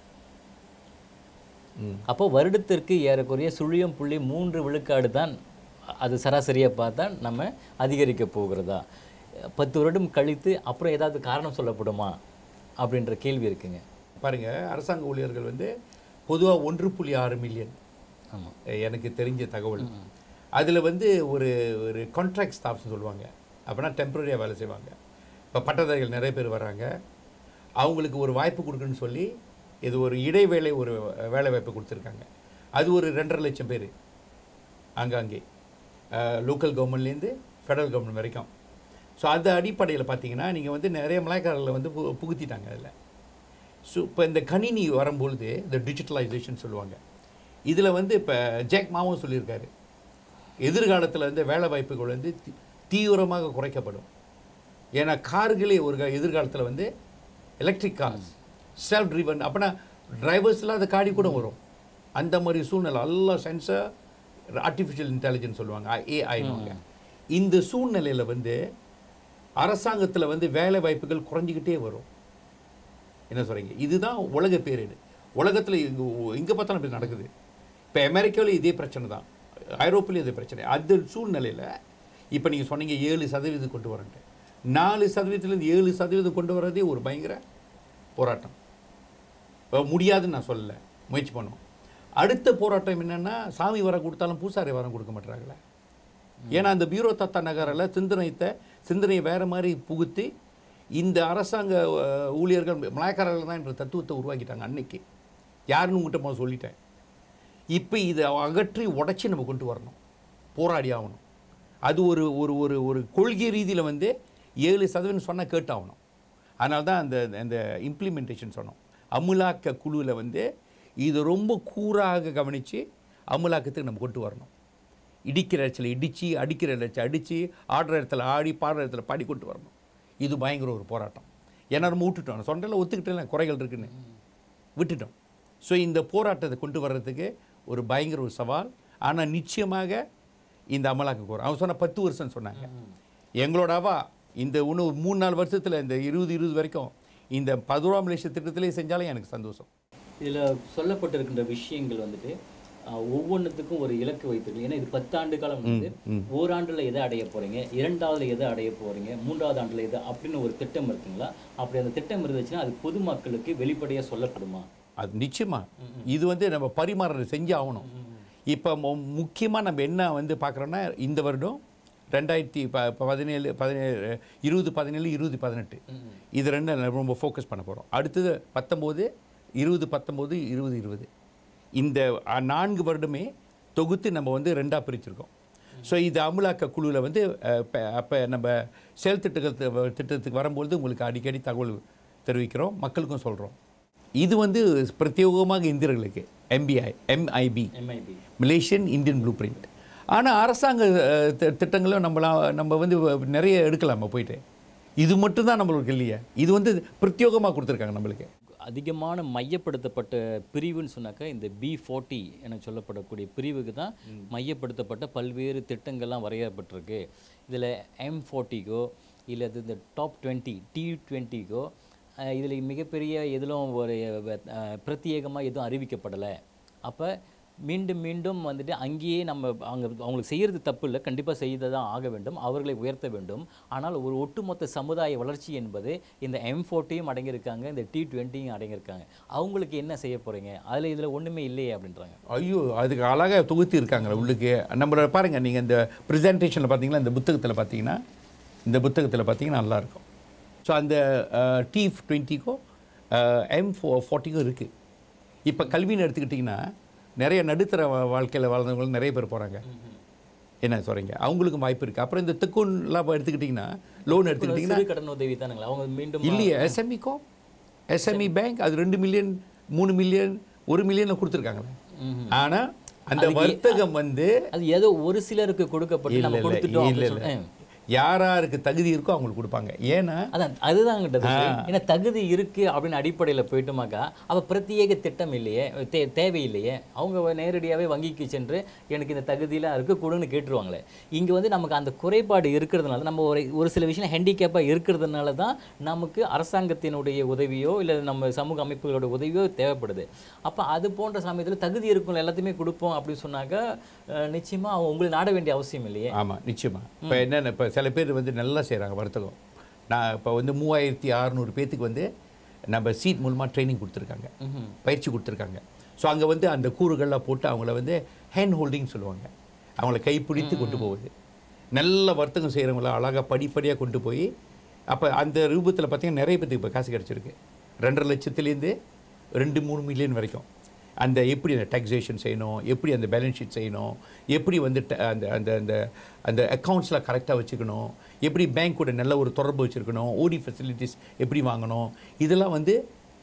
அப்போ வருடத்திற்கு ஏறக்குறைய சுழியம் புள்ளி மூன்று விழுக்காடு தான் அது சராசரியாக பார்த்தா நம்ம அதிகரிக்க போகிறதா பத்து வருடம் கழித்து அப்புறம் ஏதாவது காரணம் சொல்லப்படுமா அப்படின்ற கேள்வி இருக்குங்க பாருங்க அரசாங்க ஊழியர்கள் வந்து பொதுவாக ஒன்று புள்ளி ஆறு மில்லியன் ஆமாம் எனக்கு தெரிஞ்ச தகவல் அதில் வந்து ஒரு ஒரு கான்ட்ராக்ட் ஸ்டாஃப்ஸ் சொல்லுவாங்க அப்படின்னா டெம்பரரியாக வேலை செய்வாங்க இப்போ பட்டதாரிகள் நிறைய பேர் வராங்க அவங்களுக்கு ஒரு வாய்ப்பு கொடுக்குன்னு சொல்லி இது ஒரு இடைவேளை ஒரு வேலை வாய்ப்பு கொடுத்துருக்காங்க அது ஒரு ரெண்டரை லட்சம் பேர் ஆங்காங்கே லோக்கல் கவர்மெண்ட்லேருந்து ஃபெடரல் கவர்மெண்ட் வரைக்கும் ஸோ அந்த அடிப்படையில் பார்த்தீங்கன்னா நீங்கள் வந்து நிறைய மலைக்காரர்களை வந்து பு புகுத்திட்டாங்க அதில் ஸோ இப்போ இந்த கணினி வரும்பொழுது இந்த டிஜிட்டலைசேஷன் சொல்லுவாங்க இதில் வந்து இப்போ ஜேக் மாவும் சொல்லியிருக்காரு எதிர்காலத்தில் வந்து வேலை வாய்ப்புகள் வந்து தி- தீவிரமாக குறைக்கப்படும் ஏன்னா கார்களே ஒரு க- எதிர்காலத்தில் வந்து எலக்ட்ரிக் கார்ஸ் செல்ஃப் ட்ரிவன் அப்படின்னா டிரைவர்ஸ் இல்லாத காடி கூட வரும் அந்த மாதிரி சூழ்நிலை எல்லாம் சென்சர் ஆர்டிஃபிஷியல் இன்டெலிஜென்ஸ் சொல்லுவாங்க ஏஐனுவாங்க இந்த சூழ்நிலையில் வந்து அரசாங்கத்தில் வந்து வேலை வாய்ப்புகள் குறைஞ்சிக்கிட்டே வரும் என்ன சொல்கிறீங்க இதுதான் உலக பேரிடு உலகத்தில் இங்கே இங்கே பார்த்தாலும் இப்படி நடக்குது இப்போ அமெரிக்காவில் இதே பிரச்சனை தான் ஐரோப்பிலையும் இதே பிரச்சனை அந்த சூழ்நிலையில் இப்போ நீங்கள் சொன்னீங்க ஏழு சதவீதம் கொண்டு வரேன்ட்டு நாலு சதவீதத்துலேருந்து ஏழு சதவீதம் கொண்டு வரதே ஒரு பயங்கர போராட்டம் இப்போ முடியாதுன்னு நான் சொல்லலை முயற்சி பண்ணுவோம் அடுத்த போராட்டம் என்னென்னா சாமி வரம் கொடுத்தாலும் பூசாரி வரம் கொடுக்க மாட்டாங்களே ஏன்னா அந்த பியூரோ தத்தா நகரில் சிந்தனைத்தை சிந்தனையை வேறு மாதிரி புகுத்தி இந்த அரசாங்க அஹ், ஊழியர்கள் மலாய்க்காரர்கள் தான் என்ற தத்துவத்தை உருவாக்கிட்டாங்க அன்னைக்கு யாருன்னு உங்கள்கிட்ட முதல்ல சொல்லிட்டேன் இப்போ இதை அகற்றி உடைச்சி நம்ம கொண்டு வரணும் போராடி ஆகணும் அது ஒரு ஒரு ஒரு ஒரு கொள்கை ரீதியில் வந்து ஏழு சதவீதம் சொன்னால் கேட்டாகணும் அதனால தான் அந்த அந்த இம்ப்ளிமெண்டேஷன் சொன்னோம் அமுலாக்க குழுவில் வந்து இது ரொம்ப கூறாக கவனித்து அமுலாக்கத்துக்கு நம்ம கொண்டு வரணும் இடிக்கிற இடத்துல இடித்து அடிக்கிற இடத்துல அடித்து ஆடுற இடத்துல ஆடி பாடுற இடத்துல பாடி கொண்டு வரணும் இது பயங்கர ஒரு போராட்டம் ஏன்னா நம்ம விட்டுட்டோம் சொன்னால் ஒத்துக்கிட்டே குறைகள் இருக்குன்னு விட்டுட்டோம் ஸோ இந்த போராட்டத்தை கொண்டு வர்றதுக்கு ஒரு பயங்கர ஒரு சவால் ஆனால் நிச்சயமாக இந்த அமலாக்க கோரம் அவங்க சொன்ன பத்து வருஷம் சொன்னாங்க எங்களோட அவா இந்த இன்னும் ஒரு மூணு நாலு வருஷத்தில் இந்த இருபது இருபது வரைக்கும் இந்த பதினோராம் லட்ச திட்டத்திலே செஞ்சாலும் எனக்கு சந்தோஷம் இதில் சொல்லப்பட்டிருக்கின்ற விஷயங்கள் வந்துட்டு அஹ், ஒவ்வொன்றுத்துக்கும் ஒரு இலக்கு வைத்திருக்கு ஏன்னா இது பத்தாண்டு காலம் வந்து ஓராண்டுல எதை அடைய போறீங்க இரண்டாவதுல எதை அடைய போறீங்க மூன்றாவது ஆண்டுல எதை அப்படின்னு ஒரு திட்டம் இருக்குங்களா அப்படி அந்த திட்டம் இருந்துச்சுன்னா அது பொதுமக்களுக்கு வெளிப்படையா சொல்லப்படுமா அது நிச்சயமா இது வந்து நம்ம பரிமாறல் செஞ்சு ஆகணும் இப்போ முக்கியமாக நம்ம என்ன வந்து பார்க்குறோன்னா இந்த வருடம் ரெண்டாயிரத்தி ப பதினேழு பதினேழு இருபது பதினேழு இருபது பதினெட்டு இது ரெண்டு நம்ம ரொம்ப ஃபோக்கஸ் பண்ண போகிறோம் அடுத்தது பத்தொம்போது இருபது பத்தொம்போது இருபது இருபது இந்த அ, நான்கு வருடமே தொகுத்து நம்ம வந்து ரெண்டாக பிரிச்சிருக்கோம் ஸோ இது அமலாக்க குழுவில் வந்து அப்போ நம்ம செயல் திட்டங்கள் திட்டத்துக்கு வரும்பொழுது உங்களுக்கு அடிக்கடி தகவல் தெரிவிக்கிறோம் மக்களுக்கும் சொல்கிறோம் இது வந்து பிரத்யேகமாக இந்தியர்களுக்கு MBI MIP MIP Malaysian Indian blueprint ஆனால் அரசாங்க அஹ், தி- திட்டங்களும் நம்மளாம் நம்ம வந்து நிறைய எடுக்கலாமா போயிட்டு இது மட்டும்தான் நம்மளுக்கு இல்லையே இது வந்து பிரத்யேகமாக கொடுத்துருக்காங்க நம்மளுக்கு அதிகமான மையப்படுத்தப்பட்ட பிரிவுன்னு சொன்னாக்கா இந்த பி ஃபார்ட்டி என சொல்லப்படக்கூடிய பிரிவுக்கு தான் மையப்படுத்தப்பட்ட பல்வேறு திட்டங்கள்லாம் வரையப்பட்டிருக்கு இதில் எம் ஃபார்ட்டிக்கோ இல்லை இந்த டாப் டுவெண்ட்டி டி டுவெண்ட்டிக்கோ இதில் மிகப்பெரிய எதிலும் ஒரு பிரத்யேகமாக எதுவும் அறிவிக்கப்படலை அப்போ மீண்டும் மீண்டும் வந்துட்டு அங்கேயே நம்ம அவங்க அவங்களுக்கு செய்கிறது தப்பு இல்லை கண்டிப்பாக செய்து தான் ஆக வேண்டும் அவர்களை உயர்த்த வேண்டும் ஆனால் ஒரு ஒட்டுமொத்த சமுதாய வளர்ச்சி என்பது இந்த எம் ஃபோர்ட்டியும் அடங்கியிருக்காங்க இந்த டி டுவெண்ட்டியும் அடங்கியிருக்காங்க அவங்களுக்கு என்ன செய்ய போகிறீங்க அதில் இதில் ஒன்றுமே இல்லையே அப்படின்றாங்க ஐயோ அதுக்கு அழகாக தொகுத்து இருக்காங்களே உள்ளுக்கு நம்மளோட பாருங்கள் நீங்கள் இந்த ப்ரெசன்டேஷனில் பார்த்தீங்கன்னா இந்த புத்தகத்தில் பார்த்தீங்கன்னா இந்த புத்தகத்தில் பார்த்தீங்கன்னா நல்லா இருக்கும் ஸோ அந்த டி டுவெண்ட்டிக்கும் எம் ஃபோ ஃபார்ட்டிக்கும் இருக்குது இப்போ கல்வின்னு எடுத்துக்கிட்டிங்கன்னா நிறைய நடுத்தர வா- வாழ்க்கையில் வாழ்ந்தவங்க நிறைய பேர் போகிறாங்க என்ன சொல்கிறீங்க அவங்களுக்கும் வாய்ப்பு இருக்குது அப்புறம் இந்த தெக்குன்லாம் எடுத்துக்கிட்டிங்கன்னா லோன் எடுத்துக்கிட்டிங்கன்னா சிறு கடன் உதவி தானுங்களா அவங்க மீண்டும் இல்லையே எஸ்எம்இக்கும் எஸ்எம்இ பேங்க் அது ரெண்டு மில்லியன் மூணு மில்லியன் ஒரு மில்லியன் கொடுத்துருக்காங்களே ஆனால் அந்த அதுக்கு- வர்த்தகம் வந்து அது ஏதோ ஒரு சிலருக்கு கொடுக்கப்பட்டு இல்ல நம்ம இல்ல கொடுத்துட்டோம் இல்ல அப்படின்னு இல்ல சொல்லி- யாராருக்கு தகுதி இருக்கோ அவங்களுக்கு கொடுப்பாங்க ஏன்னா அதான் அதுதான்கிட்டது ஏன்னா தகுதி இருக்கு அப்படின்னு அடிப்படையில் போயிட்டோமாக்கா அவ பிரத்யேக திட்டம் இல்லையே தே தேவையில்லையே அவங்க நேரடியாகவே வங்கிக்கு சென்று எனக்கு இந்த தகுதியெலாம் இருக்கு கொடுன்னு கேட்டுருவாங்களே இங்கே வந்து நமக்கு அந்த குறைபாடு இருக்கிறதுனால நம்ம ஒரு ஒரு சில விஷயம் ஹேண்டிகேப்பாக இருக்கிறதுனால தான் நமக்கு அரசாங்கத்தினுடைய உதவியோ இல்லை நம்ம சமூக அமைப்புகளோட உதவியோ தேவைப்படுது அப்போ அது போன்ற சமயத்தில் தகுதி இருக்கும் எல்லாத்தையுமே கொடுப்போம் அப்படின்னு சொன்னாக்கா அஹ், நிச்சயமா அவங்க உங்களை நாட வேண்டிய அவசியம் இல்லையே ஆமாம் நிச்சயமா இப்போ என்னென்ன இப்போ சில பேர் வந்து நல்லா செய்கிறாங்க வர்த்தகம் நான் இப்போ வந்து மூவாயிரத்தி அறநூறு பேத்துக்கு வந்து நம்ம சீட் மூலமாக ட்ரைனிங் கொடுத்துருக்காங்க பயிற்சி கொடுத்துருக்காங்க ஸோ அங்கே வந்து அந்த கூறுகள்லாம் போட்டு அவங்கள வந்து ஹேண்ட் ஹோல்டிங் சொல்லுவாங்க அவங்கள கைப்பிடித்து கொண்டு போகுது நல்ல வர்த்தகம் செய்கிறவங்கள அழகாக படிப்படியாக கொண்டு போய் அப்போ அந்த ரூபத்தில் பார்த்தீங்கன்னா நிறைய பேத்துக்கு இப்போ காசு கிடச்சிருக்கு ரெண்டரை லட்சத்துலேருந்து ரெண்டு மூணு மில்லியன் வரைக்கும் அந்த எப்படி அந்த டாக்ஸேஷன் செய்யணும் எப்படி அந்த பேலன்ஸ் ஷீட் செய்யணும் எப்படி வந்து ta- அந்த அந்த அந்த அந்த அக்கௌண்ட்ஸ்லாம் கரெக்டாக வச்சுக்கணும் எப்படி பேங்க் கூட நல்ல ஒரு தொடர்பு வச்சுருக்கணும் ஓடி ஃபெசிலிட்டிஸ் எப்படி வாங்கணும் இதெல்லாம் வந்து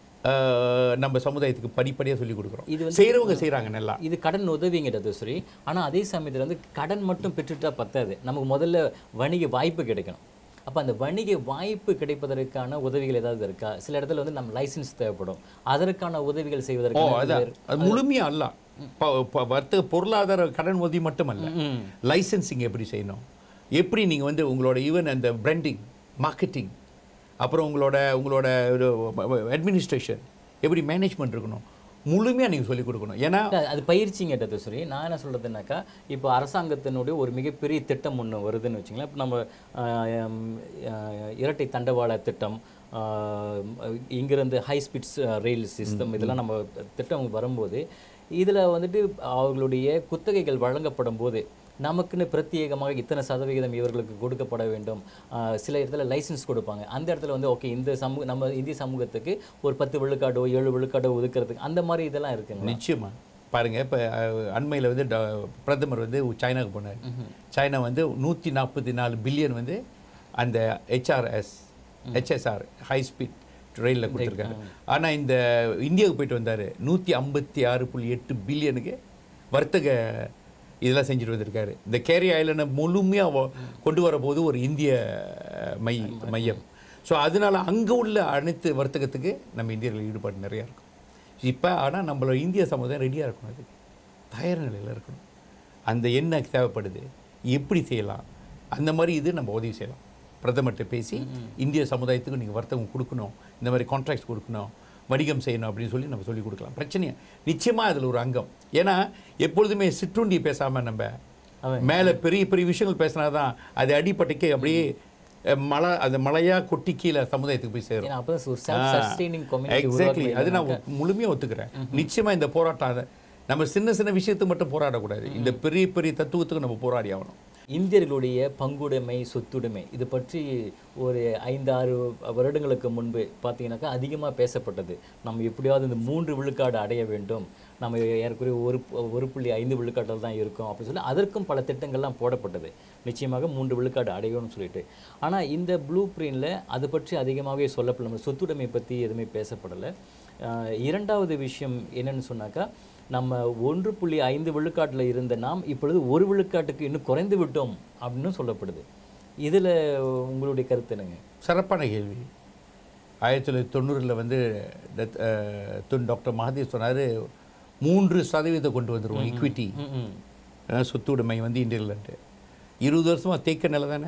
ஆஹ், நம்ம சமுதாயத்துக்கு படிப்படியாக சொல்லி கொடுக்குறோம் இது வந்து- செய்கிறவங்க செய்கிறாங்க நல்லா இது கடன் உதவிங்கிறது சரி ஆனால் அதே சமயத்தில் வந்து கடன் மட்டும் பெற்றுட்டா பத்தாது நமக்கு முதல்ல வணிக வாய்ப்பு கிடைக்கணும் அப்போ அந்த வணிக வாய்ப்பு கிடைப்பதற்கான உதவிகள் ஏதாவது இருக்கா சில இடத்துல வந்து நம்ம லைசன்ஸ் தேவைப்படும் அதற்கான உதவிகள் ஓ செய்வதற்கு அதான் அது முழுமையாக அல்ல ப- ப- வர்த்தக பொருளாதார கடன் உதவி மட்டுமல்ல லைசன்சிங் எப்படி செய்யணும் எப்படி நீங்கள் வந்து உங்களோட ஈவன் அந்த பிராண்டிங் மார்க்கெட்டிங் அப்புறம் உங்களோட உங்களோட அட்மினிஸ்ட்ரேஷன் எப்படி மேனேஜ்மெண்ட் இருக்கணும் முழுமையாக நீங்கள் சொல்லிக் கொடுக்கணும் ஏன்னா இல்ல, அது பயிற்சிங்கிறது சரி நான் என்ன சொல்கிறதுனாக்கா இப்போ அரசாங்கத்தினுடைய ஒரு மிகப்பெரிய திட்டம் ஒன்று வருதுன்னு வச்சுங்களேன் இப்போ நம்ம ஆஹ், ஹம், ஆஹ், இரட்டை தண்டவாள திட்டம் ஆஹ், இங்கிருந்து ஹை ஸ்பீட்ஸ் ரயில் சிஸ்டம் இதெல்லாம் நம்ம திட்டம் வரும்போது இதில் வந்துட்டு அவர்களுடைய குத்தகைகள் வழங்கப்படும் போது நமக்குன்னு பிரத்யேகமாக இத்தனை சதவிகிதம் இவர்களுக்கு கொடுக்கப்பட வேண்டும் ஆஹ், சில இடத்துல லைசன்ஸ் கொடுப்பாங்க அந்த இடத்துல வந்து ஓகே இந்த சமூக நம்ம இந்திய சமூகத்துக்கு ஒரு பத்து விழுக்காடோ ஏழு விழுக்காடோ ஒதுக்கிறதுக்கு அந்த மாதிரி இதெல்லாம் இருக்குங்களா நிச்சயமா பாருங்க இப்போ அண்மையில் வந்து ட- பிரதமர் வந்து சைனாவுக்கு போனார் சைனா வந்து நூற்றி நாற்பத்தி நாலு பில்லியன் வந்து அந்த ஹெச்ஆர்எஸ் ஹெச்எஸ்ஆர் ஹை ஸ்பீட் ரயிலில் கொடுத்துருக்காரு ஆனால் இந்த இந்தியாவுக்கு போயிட்டு வந்தார் நூற்றி ஐம்பத்தி ஆறு புள்ளி எட்டு பில்லியனுக்கு வர்த்தக இதெல்லாம் செஞ்சுட்டு வந்திருக்காரு இந்த கேரி ஐலண்டை முழுமையாக கொண்டு வரபோது ஒரு இந்திய அஹ், மை மையம் ஸோ அதனால அங்கே உள்ள அனைத்து வர்த்தகத்துக்கு நம்ம இந்தியர்கள் ஈடுபாடு நிறையா இருக்கும் இப்போ ஆனால் நம்மளோட இந்திய சமுதாயம் ரெடியாக இருக்கணும் அதுக்கு தயார் நிலையில் இருக்கணும் அந்த என்ன தேவைப்படுது எப்படி செய்யலாம் அந்த மாதிரி இது நம்ம உதவி செய்யலாம் பிரதமர்கிட்ட பேசி இந்திய சமுதாயத்துக்கு நீங்கள் வர்த்தகம் கொடுக்கணும் இந்த மாதிரி கான்ட்ராக்ட்ஸ் கொடுக்கணும் வணிகம் செய்யணும் அப்படின்னு சொல்லி நம்ம சொல்லி கொடுக்கலாம் பிரச்சனையா நிச்சயமாக அதில் ஒரு அங்கம் ஏன்னா எப்பொழுதுமே சிற்றுண்டி பேசாமல் நம்ம மேலே பெரிய பெரிய விஷயங்கள் பேசினா தான் அது அடிப்படைக்கு அப்படியே அஹ், மழை அந்த மழையாக கொட்டி கீழே சமுதாயத்துக்கு போய் சேரும் ஏன்னா அப்போ ஒரு செல்ஃப் சஸ்டெய்னிங் கம்யூனிட்டி எக்ஸாக்ட்லி அது நான் முழுமையாக ஒத்துக்கிறேன் நிச்சயமா இந்த போராட்டம் அதை நம்ம சின்ன சின்ன விஷயத்துக்கு மட்டும் போராடக்கூடாது இந்த பெரிய பெரிய தத்துவத்துக்கு நம்ம போராடி ஆகணும் இந்தியர்களுடைய பங்குடைமை சொத்துடைமை இது பற்றி ஒரு ஐந்து ஆறு வருடங்களுக்கு முன்பு பார்த்தீங்கன்னாக்கா அதிகமாக பேசப்பட்டது நம்ம எப்படியாவது இந்த மூன்று விழுக்காடு அடைய வேண்டும் நம்ம ஏறக்குறைய ஒரு ஒரு புள்ளி ஐந்து விழுக்காட்டில் தான் இருக்கும் அப்படின்னு சொல்லி அதற்கும் பல திட்டங்கள்லாம் போடப்பட்டது நிச்சயமாக மூன்று விழுக்காடு அடையணும்னு சொல்லிட்டு ஆனால் இந்த ப்ளூ பிரிண்டில் அதை பற்றி அதிகமாகவே சொல்லப்படல நம்ம சொத்துடைமை பற்றி எதுவுமே பேசப்படலை அஹ், இரண்டாவது விஷயம் என்னன்னு சொன்னாக்கா நம்ம ஒன்று புள்ளி ஐந்து விழுக்காட்டில் இருந்த நாம் இப்பொழுது ஒரு விழுக்காட்டுக்கு இன்னும் குறைந்து விட்டோம் அப்படின்னு சொல்லப்படுது இதில் உங்களுடைய கருத்து என்னங்க சிறப்பான கேள்வி ஆயிரத்தி தொள்ளாயிரத்தி தொண்ணூறில் வந்து டெத்- அஹ், துன் டாக்டர் மகாதேவ் சொன்னார் மூன்று சதவீதம் கொண்டு வந்துருவோம் ஈக்விட்டி ம், ம் சொத்து உடைமை வந்து இந்தியர்கள்ட்டு இருபது வருஷமா தேக்க நிலை தானே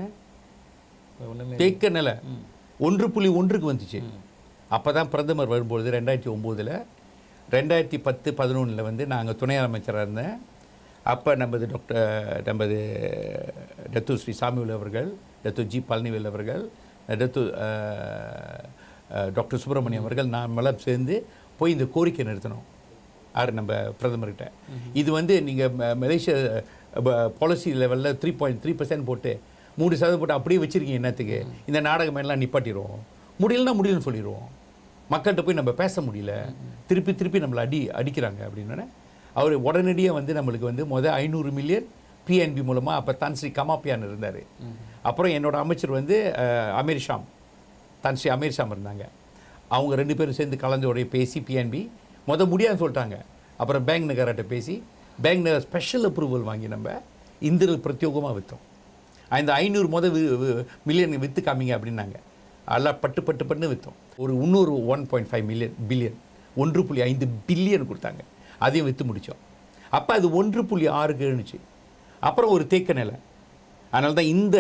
ஒன்றுமே தேக்க நிலை ஒன்று புள்ளி ஒன்றுக்கு வந்துச்சு அப்போ தான் பிரதமர் வரும்பொழுது ரெண்டாயிரத்தி ஒம்போதில் ரெண்டாயிரத்தி பத்து பதினொன்றில் வந்து நாங்கள் துணை அமைச்சராக இருந்தேன் அப்போ நமது டாக்டர் நமது டத்து ஸ்ரீ சாமிவேல் அவர்கள் டத்து ஜி பழனிவேல் அவர்கள் டத்து அஹ், அஹ், டாக்டர் சுப்பிரமணியம் அவர்கள் நாம் எல்லாம் சேர்ந்து போய் இந்த கோரிக்கை நிறுத்தினோம் யார் நம்ம பிரதமர்கிட்ட இது வந்து நீங்கள் மலேசியா பாலிசி லெவலில் த்ரீ பாயிண்ட் த்ரீ பர்சன்ட் போட்டு மூணு சதவீதம் போட்டு அப்படியே வச்சிருக்கீங்க என்னத்துக்கு இந்த நாடகம் எல்லாம் நிப்பாட்டிடுவோம் முடியலன்னா முடியலன்னு சொல்லிடுவோம் மக்கள்கிட்ட போய் நம்ம பேச முடியல திருப்பி திருப்பி நம்மளை அடி அடிக்கிறாங்க அப்படின்னு அவர் உடனடியாக வந்து நம்மளுக்கு வந்து மொதல் ஐநூறு மில்லியன் பிஎன்பி மூலமாக அப்போ தான் ஸ்ரீ கமாப்பியான் இருந்தார் அப்புறம் என்னோட அமைச்சர் வந்து அஹ், அமீர் ஷாம் தான் ஸ்ரீ அமீர் ஷாம் இருந்தாங்க அவங்க ரெண்டு பேரும் சேர்ந்து கலந்தோடைய பேசி பிஎன்பி முத முடியாதுன்னு சொல்லிட்டாங்க அப்புறம் பேங்க் நகர்கிட்ட பேசி பேங்க் நகர் ஸ்பெஷல் அப்ரூவல் வாங்கி நம்ம இந்திரல் பிரத்யோகமாக விற்றோம் அந்த ஐநூறு முத மில்லியன் விற்று காமிங்க அப்படின்னாங்க எல்லாம் பட்டு பட்டு பட்டுன்னு விற்றோம் ஒரு இன்னொரு one point five million billion ஒன்று புள்ளி ஐந்து பில்லியன் கொடுத்தாங்க அதையும் விற்று முடித்தோம் அப்போ அது ஒன்று புள்ளி ஆறுக்கு எழுந்துச்சு அப்புறம் ஒரு தேக்க நிலை அதனால தான் இந்த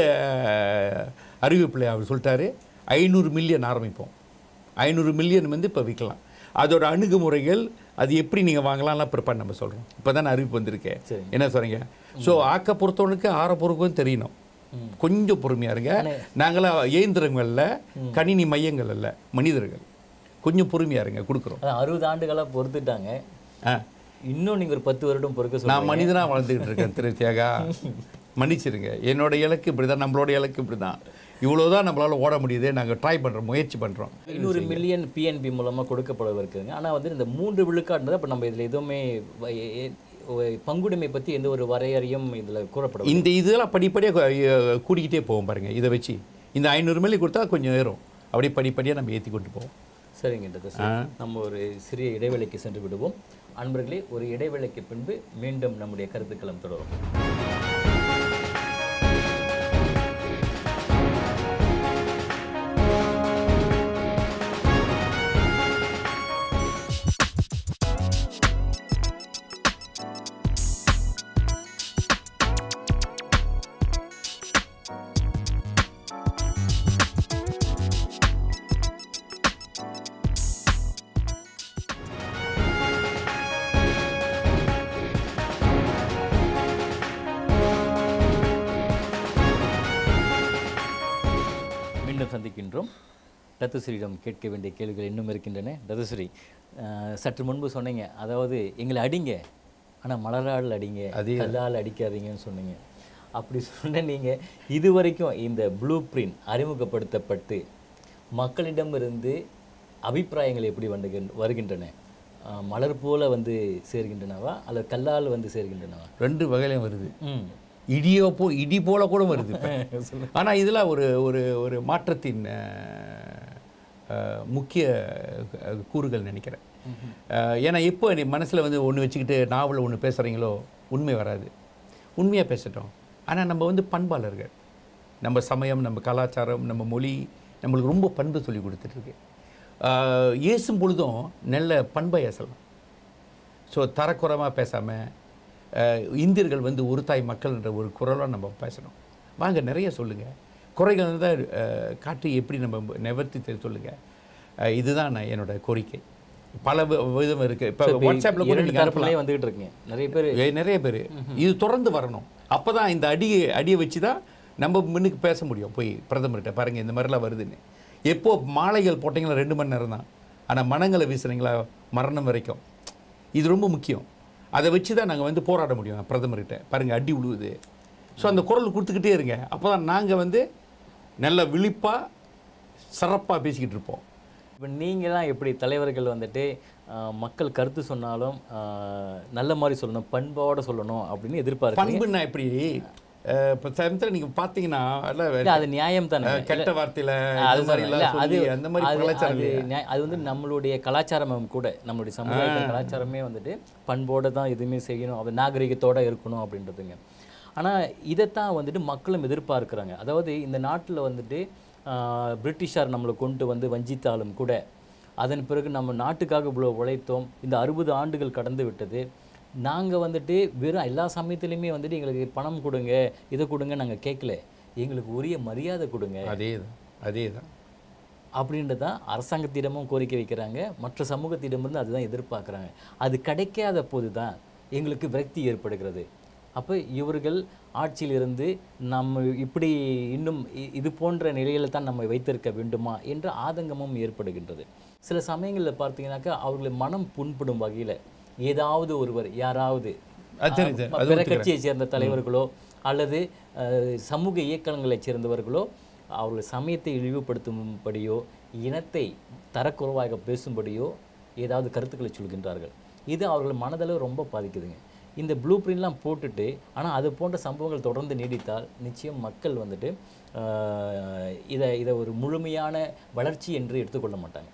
அறிவிப்பில் அவர் சொல்லிட்டாரு ஐநூறு மில்லியன் ஆரம்பிப்போம் ஐநூறு மில்லியன் வந்து இப்போ விற்கலாம் அதோட அணுகுமுறைகள் அது எப்படி நீங்கள் வாங்கலாம்லாம் ப்ரிப்பேர் நம்ம சொல்கிறோம் இப்போ தான் அறிவிப்பு வந்திருக்கேன் சரிங்க. என்ன சொல்கிறீங்க ஸோ ஆக்க பொறுத்தவனுக்கு ஆற பொறுக்கும் தெரியணும் கொஞ்சம் பொறுமையா இருங்க நாங்களாம் இயந்திரங்களில் கணினி மையங்கள் அல்ல மனிதர்கள் கொஞ்சம் பொறுமையா இருங்க கொடுக்குறோம் அதான் அறுபது ஆண்டுகளாக பொறுத்துட்டாங்க ஆ இன்னும் நீங்கள் ஒரு பத்து வருடம் பொறுக்க நான் சொல்லுங்க மனிதனாக வளர்ந்துக்கிட்டு இருக்கேன் திரு தியாகா மன்னிச்சிருங்க என்னோட இலக்கு இப்படி தான் நம்மளோட இலக்கு இப்படி தான் இவ்வளோ தான் நம்மளால் ஓட முடியுது நாங்கள் ட்ரை பண்ணுறோம் முயற்சி பண்ணுறோம் ஐநூறு மில்லியன் பிஎன்பி மூலமாக கொடுக்கப்பட இருக்குதுங்க ஆனால் வந்து இந்த மூன்று விழுக்காடுனது அப்போ நம்ம இதில் எதுவுமே வ- எ- எ- ஒ- பங்குடைமை பற்றி எந்த ஒரு வரையறையும் இதில் கூறப்படவில்லை இந்த இதெல்லாம் படிப்படியாக கூடிக்கிட்டே போவோம் பாருங்க இதை வச்சு இந்த ஐநூறு மில்லி கொடுத்தா கொஞ்சம் ஏறும் அப்படியே படிப்படியாக நம்ம ஏற்றி கொண்டு போவோம் சரிங்க சார் நம்ம ஒரு சிறிய இடைவேளைக்கு சென்று விடுவோம் அன்பர்களே ஒரு இடைவேளைக்கு பின்பு மீண்டும் நம்முடைய கருத்துக்களம் தொடரும் மீண்டும் சந்திக்கின்றோம் தத்துஸ்ரீயிடம் கேட்க வேண்டிய கேள்விகள் இன்னும் இருக்கின்றன தத்துஸ்ரீ அஹ், சற்று முன்பு சொன்னீங்க அதாவது எங்களை அடிங்க ஆனால் மலரால் அடிங்க அதே கல்லால் அடிக்காதீங்கன்னு சொன்னீங்க அப்படி சொன்ன நீங்கள் இதுவரைக்கும் இந்த ப்ளூ பிரிண்ட் அறிமுகப்படுத்தப்பட்டு மக்களிடமிருந்து அபிப்பிராயங்கள் எப்படி வந்து வருகின்றன அஹ், மலர் போல வந்து சேர்கின்றனவா அல்லது கல்லால் வந்து சேர்கின்றனவா ரெண்டு வகையிலையும் வருது ம் இடியோ போ இடி போல கூட வருது இப்போ ஆனால் இதில் ஒரு ஒரு ஒரு மாற்றத்தின் அஹ், அஹ், முக்கிய அஹ், கூறுகள் நினைக்கிறேன் அஹ், ஏன்னா எப்போ நீ மனசில் வந்து ஒன்று வச்சுக்கிட்டு நாவலில் ஒன்று பேசுகிறீங்களோ உண்மை வராது உண்மையாக பேசட்டும் ஆனால் நம்ம வந்து பண்பாளர்கள் நம்ம சமயம் நம்ம கலாச்சாரம் நம்ம மொழி நம்மளுக்கு ரொம்ப பண்பு சொல்லி கொடுத்துட்ருக்கு ஏசும் பொழுதும் நல்ல பண்பை ஏசலாம் ஸோ தரக்குறைமாக பேசாமல் இந்தியர்கள் வந்து ஒரு தாய் மக்கள்ன்ற ஒரு குரலாக நம்ம பேசணும் வாங்க நிறைய சொல்லுங்கள் குறைகள் தான் அஹ், காட்டி எப்படி நம்ம நிவர்த்தி தெ- சொல்லுங்க அஹ், இதுதான் நான் என்னோட கோரிக்கை பல வி- விதம் இருக்குது இப்போ வாட்ஸ்அப்பில் கூட இரண்டு நீங்கள் அனுப்பலாம் தரப்புலையும் வந்துகிட்டு இருக்கீங்க நிறைய பேர் ஏ, நிறைய பேர் இது தொடர்ந்து வரணும் அப்போ தான் இந்த அடியை அடியை வச்சு தான் நம்ம முன்னுக்கு பேச முடியும் போய் பிரதமர்கிட்ட பாருங்கள் இந்த மாதிரிலாம் வருதுன்னு எப்போ மாலைகள் போட்டிங்களா ரெண்டு மணி நேரம் தான் ஆனால் மனங்களை வீசுறீங்களா மரணம் வரைக்கும் இது ரொம்ப முக்கியம் அதை வச்சு தான் நாங்கள் வந்து போராட முடியும் பிரதமர்கிட்ட பாருங்கள் அடி உழுவுது ஸோ அந்த குரல் கொடுத்துக்கிட்டே இருங்க அப்போ தான் நாங்கள் வந்து நல்ல விழிப்பாக சிறப்பாக பேசிக்கிட்டு இருப்போம் இப்போ நீங்களாம் எப்படி தலைவர்கள் வந்துட்டு ஆஹ், மக்கள் கருத்து சொன்னாலும் ஆஹ், நல்ல மாதிரி சொல்லணும் பண்போட சொல்லணும் அப்படின்னு எதிர்பார்க்குறீங்க பண்புன்னா எப்படி இப்போ சமயத்தில் நீங்கள் பார்த்தீங்கன்னா இல்ல, எல்லாம் அது நியாயம் தானே அஹ், கெட்ட வார்த்தையில அது இந்த மாதிரி இல்ல, எல்லாம் அது சொல்லி அந்த மாதிரி அது- கலாச்சாரம் அது இல்லையா? நியாய- அது வந்து நம்மளுடைய கலாச்சாரமும் கூட நம்மளுடைய சமுதாய கலாச்சாரமே வந்துட்டு பண்போட தான் எதுவுமே செய்யணும் அது நாகரிகத்தோட இருக்கணும் அப்படின்றதுங்க ஆனால் இதைத்தான் வந்துட்டு மக்களும் எதிர்பார்க்குறாங்க அதாவது இந்த நாட்டில் வந்துட்டு ஆஹ், பிரிட்டிஷார் நம்மளை கொண்டு வந்து வஞ்சித்தாலும் கூட அதன் பிறகு நம்ம நாட்டுக்காக இவ்வளோ உழைத்தோம் இந்த அறுபது ஆண்டுகள் கடந்து விட்டது நாங்கள் வந்துட்டு வெறும் எல்லா சமயத்துலையுமே வந்துட்டு எங்களுக்கு பணம் கொடுங்க இதை கொடுங்க நாங்கள் கேட்கல எங்களுக்கு உரிய மரியாதை கொடுங்க அதே தான் அதே தான் அப்படின்றது தான் அரசாங்கத்திடமும் கோரிக்கை வைக்கிறாங்க மற்ற சமூகத்திடமிருந்து அதுதான் எதிர்பார்க்குறாங்க அது கிடைக்காத போது தான் எங்களுக்கு விரக்தி ஏற்படுகிறது அப்போ இவர்கள் ஆட்சியிலிருந்து நம்ம இப்படி இன்னும் இ- இது போன்ற நிலையில தான் நம்ம வைத்திருக்க வேண்டுமா என்ற ஆதங்கமும் ஏற்படுகின்றது சில சமயங்களில் பார்த்தீங்கன்னாக்கா அவர்களை மனம் புண்படும் வகையில் ஏதாவது ஒருவர் யாராவது அது தெரியுது, அஹ், அது பிற ஒத்துக்கிறேன். கட்சியை சேர்ந்த தலைவர்களோ அல்லது அஹ், சமூக இயக்கங்களைச் சேர்ந்தவர்களோ அவர்கள் சமயத்தை இழிவுபடுத்தும்படியோ இனத்தை தரக்குறைவாக பேசும்படியோ ஏதாவது கருத்துக்களை சொல்கின்றார்கள் இது அவர்கள் மனதளவு ரொம்ப பாதிக்குதுங்க இந்த ப்ளூ பிரிண்ட்லாம் போட்டுட்டு ஆனால் அது போன்ற சம்பவங்கள் தொடர்ந்து நீடித்தால் நிச்சயம் மக்கள் வந்துட்டு அஹ், இதை இதை ஒரு முழுமையான வளர்ச்சி என்று எடுத்துக்கொள்ள மாட்டாங்க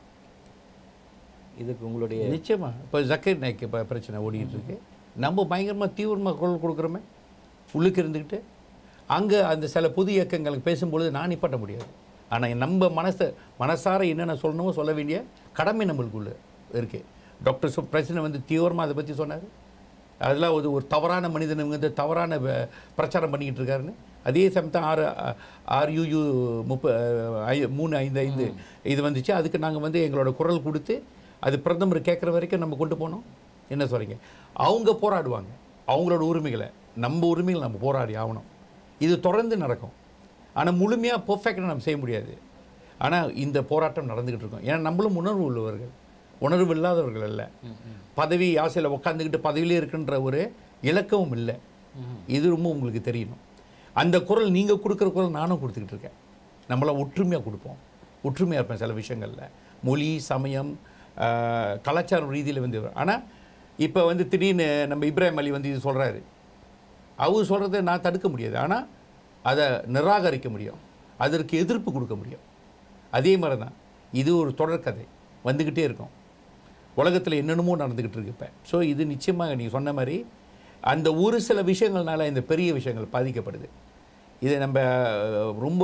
இதுக்கு உங்களுடைய நிச்சயமா இப்போ ஜக்கீர் நாய்க்கு இப்போ பிரச்சனை ஓடிட்டு இருக்கு நம்ம பயங்கரமாக தீவிரமாக குரல் கொடுக்குறோமே உள்ளுக்கு இருந்துக்கிட்டு அங்கே அந்த சில புது இயக்கங்களுக்கு பேசும்பொழுது நான் நிப்பாட்ட முடியாது ஆனால் நம்ம மனசை மனசார என்னென்ன சொல்லணுமோ சொல்ல வேண்டிய கடமை நம்மளுக்குள்ள இருக்கு டாக்டர் சு பிரச்சனை வந்து தீவிரமாக அதை பற்றி சொன்னார் அதெல்லாம் ஒரு ஒரு தவறான மனிதன் இவங்க வந்து தவறான வ- பிரச்சாரம் பண்ணிக்கிட்டு இருக்காருன்னு அதே சமயத்தான் ஆறு ஆர்யூயு முப்ப ஐ- மூணு ஐந்து ஐந்து இது வந்துச்சு அதுக்கு நாங்கள் வந்து எங்களோட குரல் கொடுத்து அது பிரதமர் கேட்குற வரைக்கும் நம்ம கொண்டு போனோம் என்ன சொல்கிறீங்க அவங்க போராடுவாங்க அவங்களோட உரிமைகளை நம்ம உரிமைகளை நம்ம போராடி ஆகணும் இது தொடர்ந்து நடக்கும் ஆனால் முழுமையாக பர்ஃபெக்டாக நம்ம செய்ய முடியாது ஆனால் இந்த போராட்டம் நடந்துக்கிட்டு இருக்கும் ஏன்னா நம்மளும் உணர்வு உள்ளவர்கள் உணர்வு இல்லாதவர்கள் அல்ல பதவி ஆசையில் உட்காந்துக்கிட்டு பதவியிலே இருக்குன்ற ஒரு இலக்கமும் இல்லை இது ரொம்ப உங்களுக்கு தெரியணும் அந்த குரல் நீங்கள் கொடுக்குற குரல் நானும் கொடுத்துக்கிட்டு இருக்கேன் நம்மளாம் ஒற்றுமையாக கொடுப்போம் ஒற்றுமையாக இருப்பேன் சில விஷயங்களில் மொழி சமயம் ஆஹ், கலாச்சாரம் ரீதியில் வந்து ஆனால் இப்போ வந்து திடீர்னு நம்ம இப்ராஹிம் அலி வந்து இது சொல்கிறாரு அவர் சொல்கிறத நான் தடுக்க முடியாது ஆனால் அதை நிராகரிக்க முடியும் அதற்கு எதிர்ப்பு கொடுக்க முடியும் அதே மாதிரி தான் இது ஒரு தொடர்கதை வந்துக்கிட்டே இருக்கும் உலகத்தில் என்னென்னமோ நடந்துக்கிட்டு இருக்கு இப்போ ஸோ இது நிச்சயமாக நீங்கள் சொன்ன மாதிரி அந்த ஒரு சில விஷயங்கள்னால இந்த பெரிய விஷயங்கள் பாதிக்கப்படுது இதை நம்ம அஹ், ரொம்ப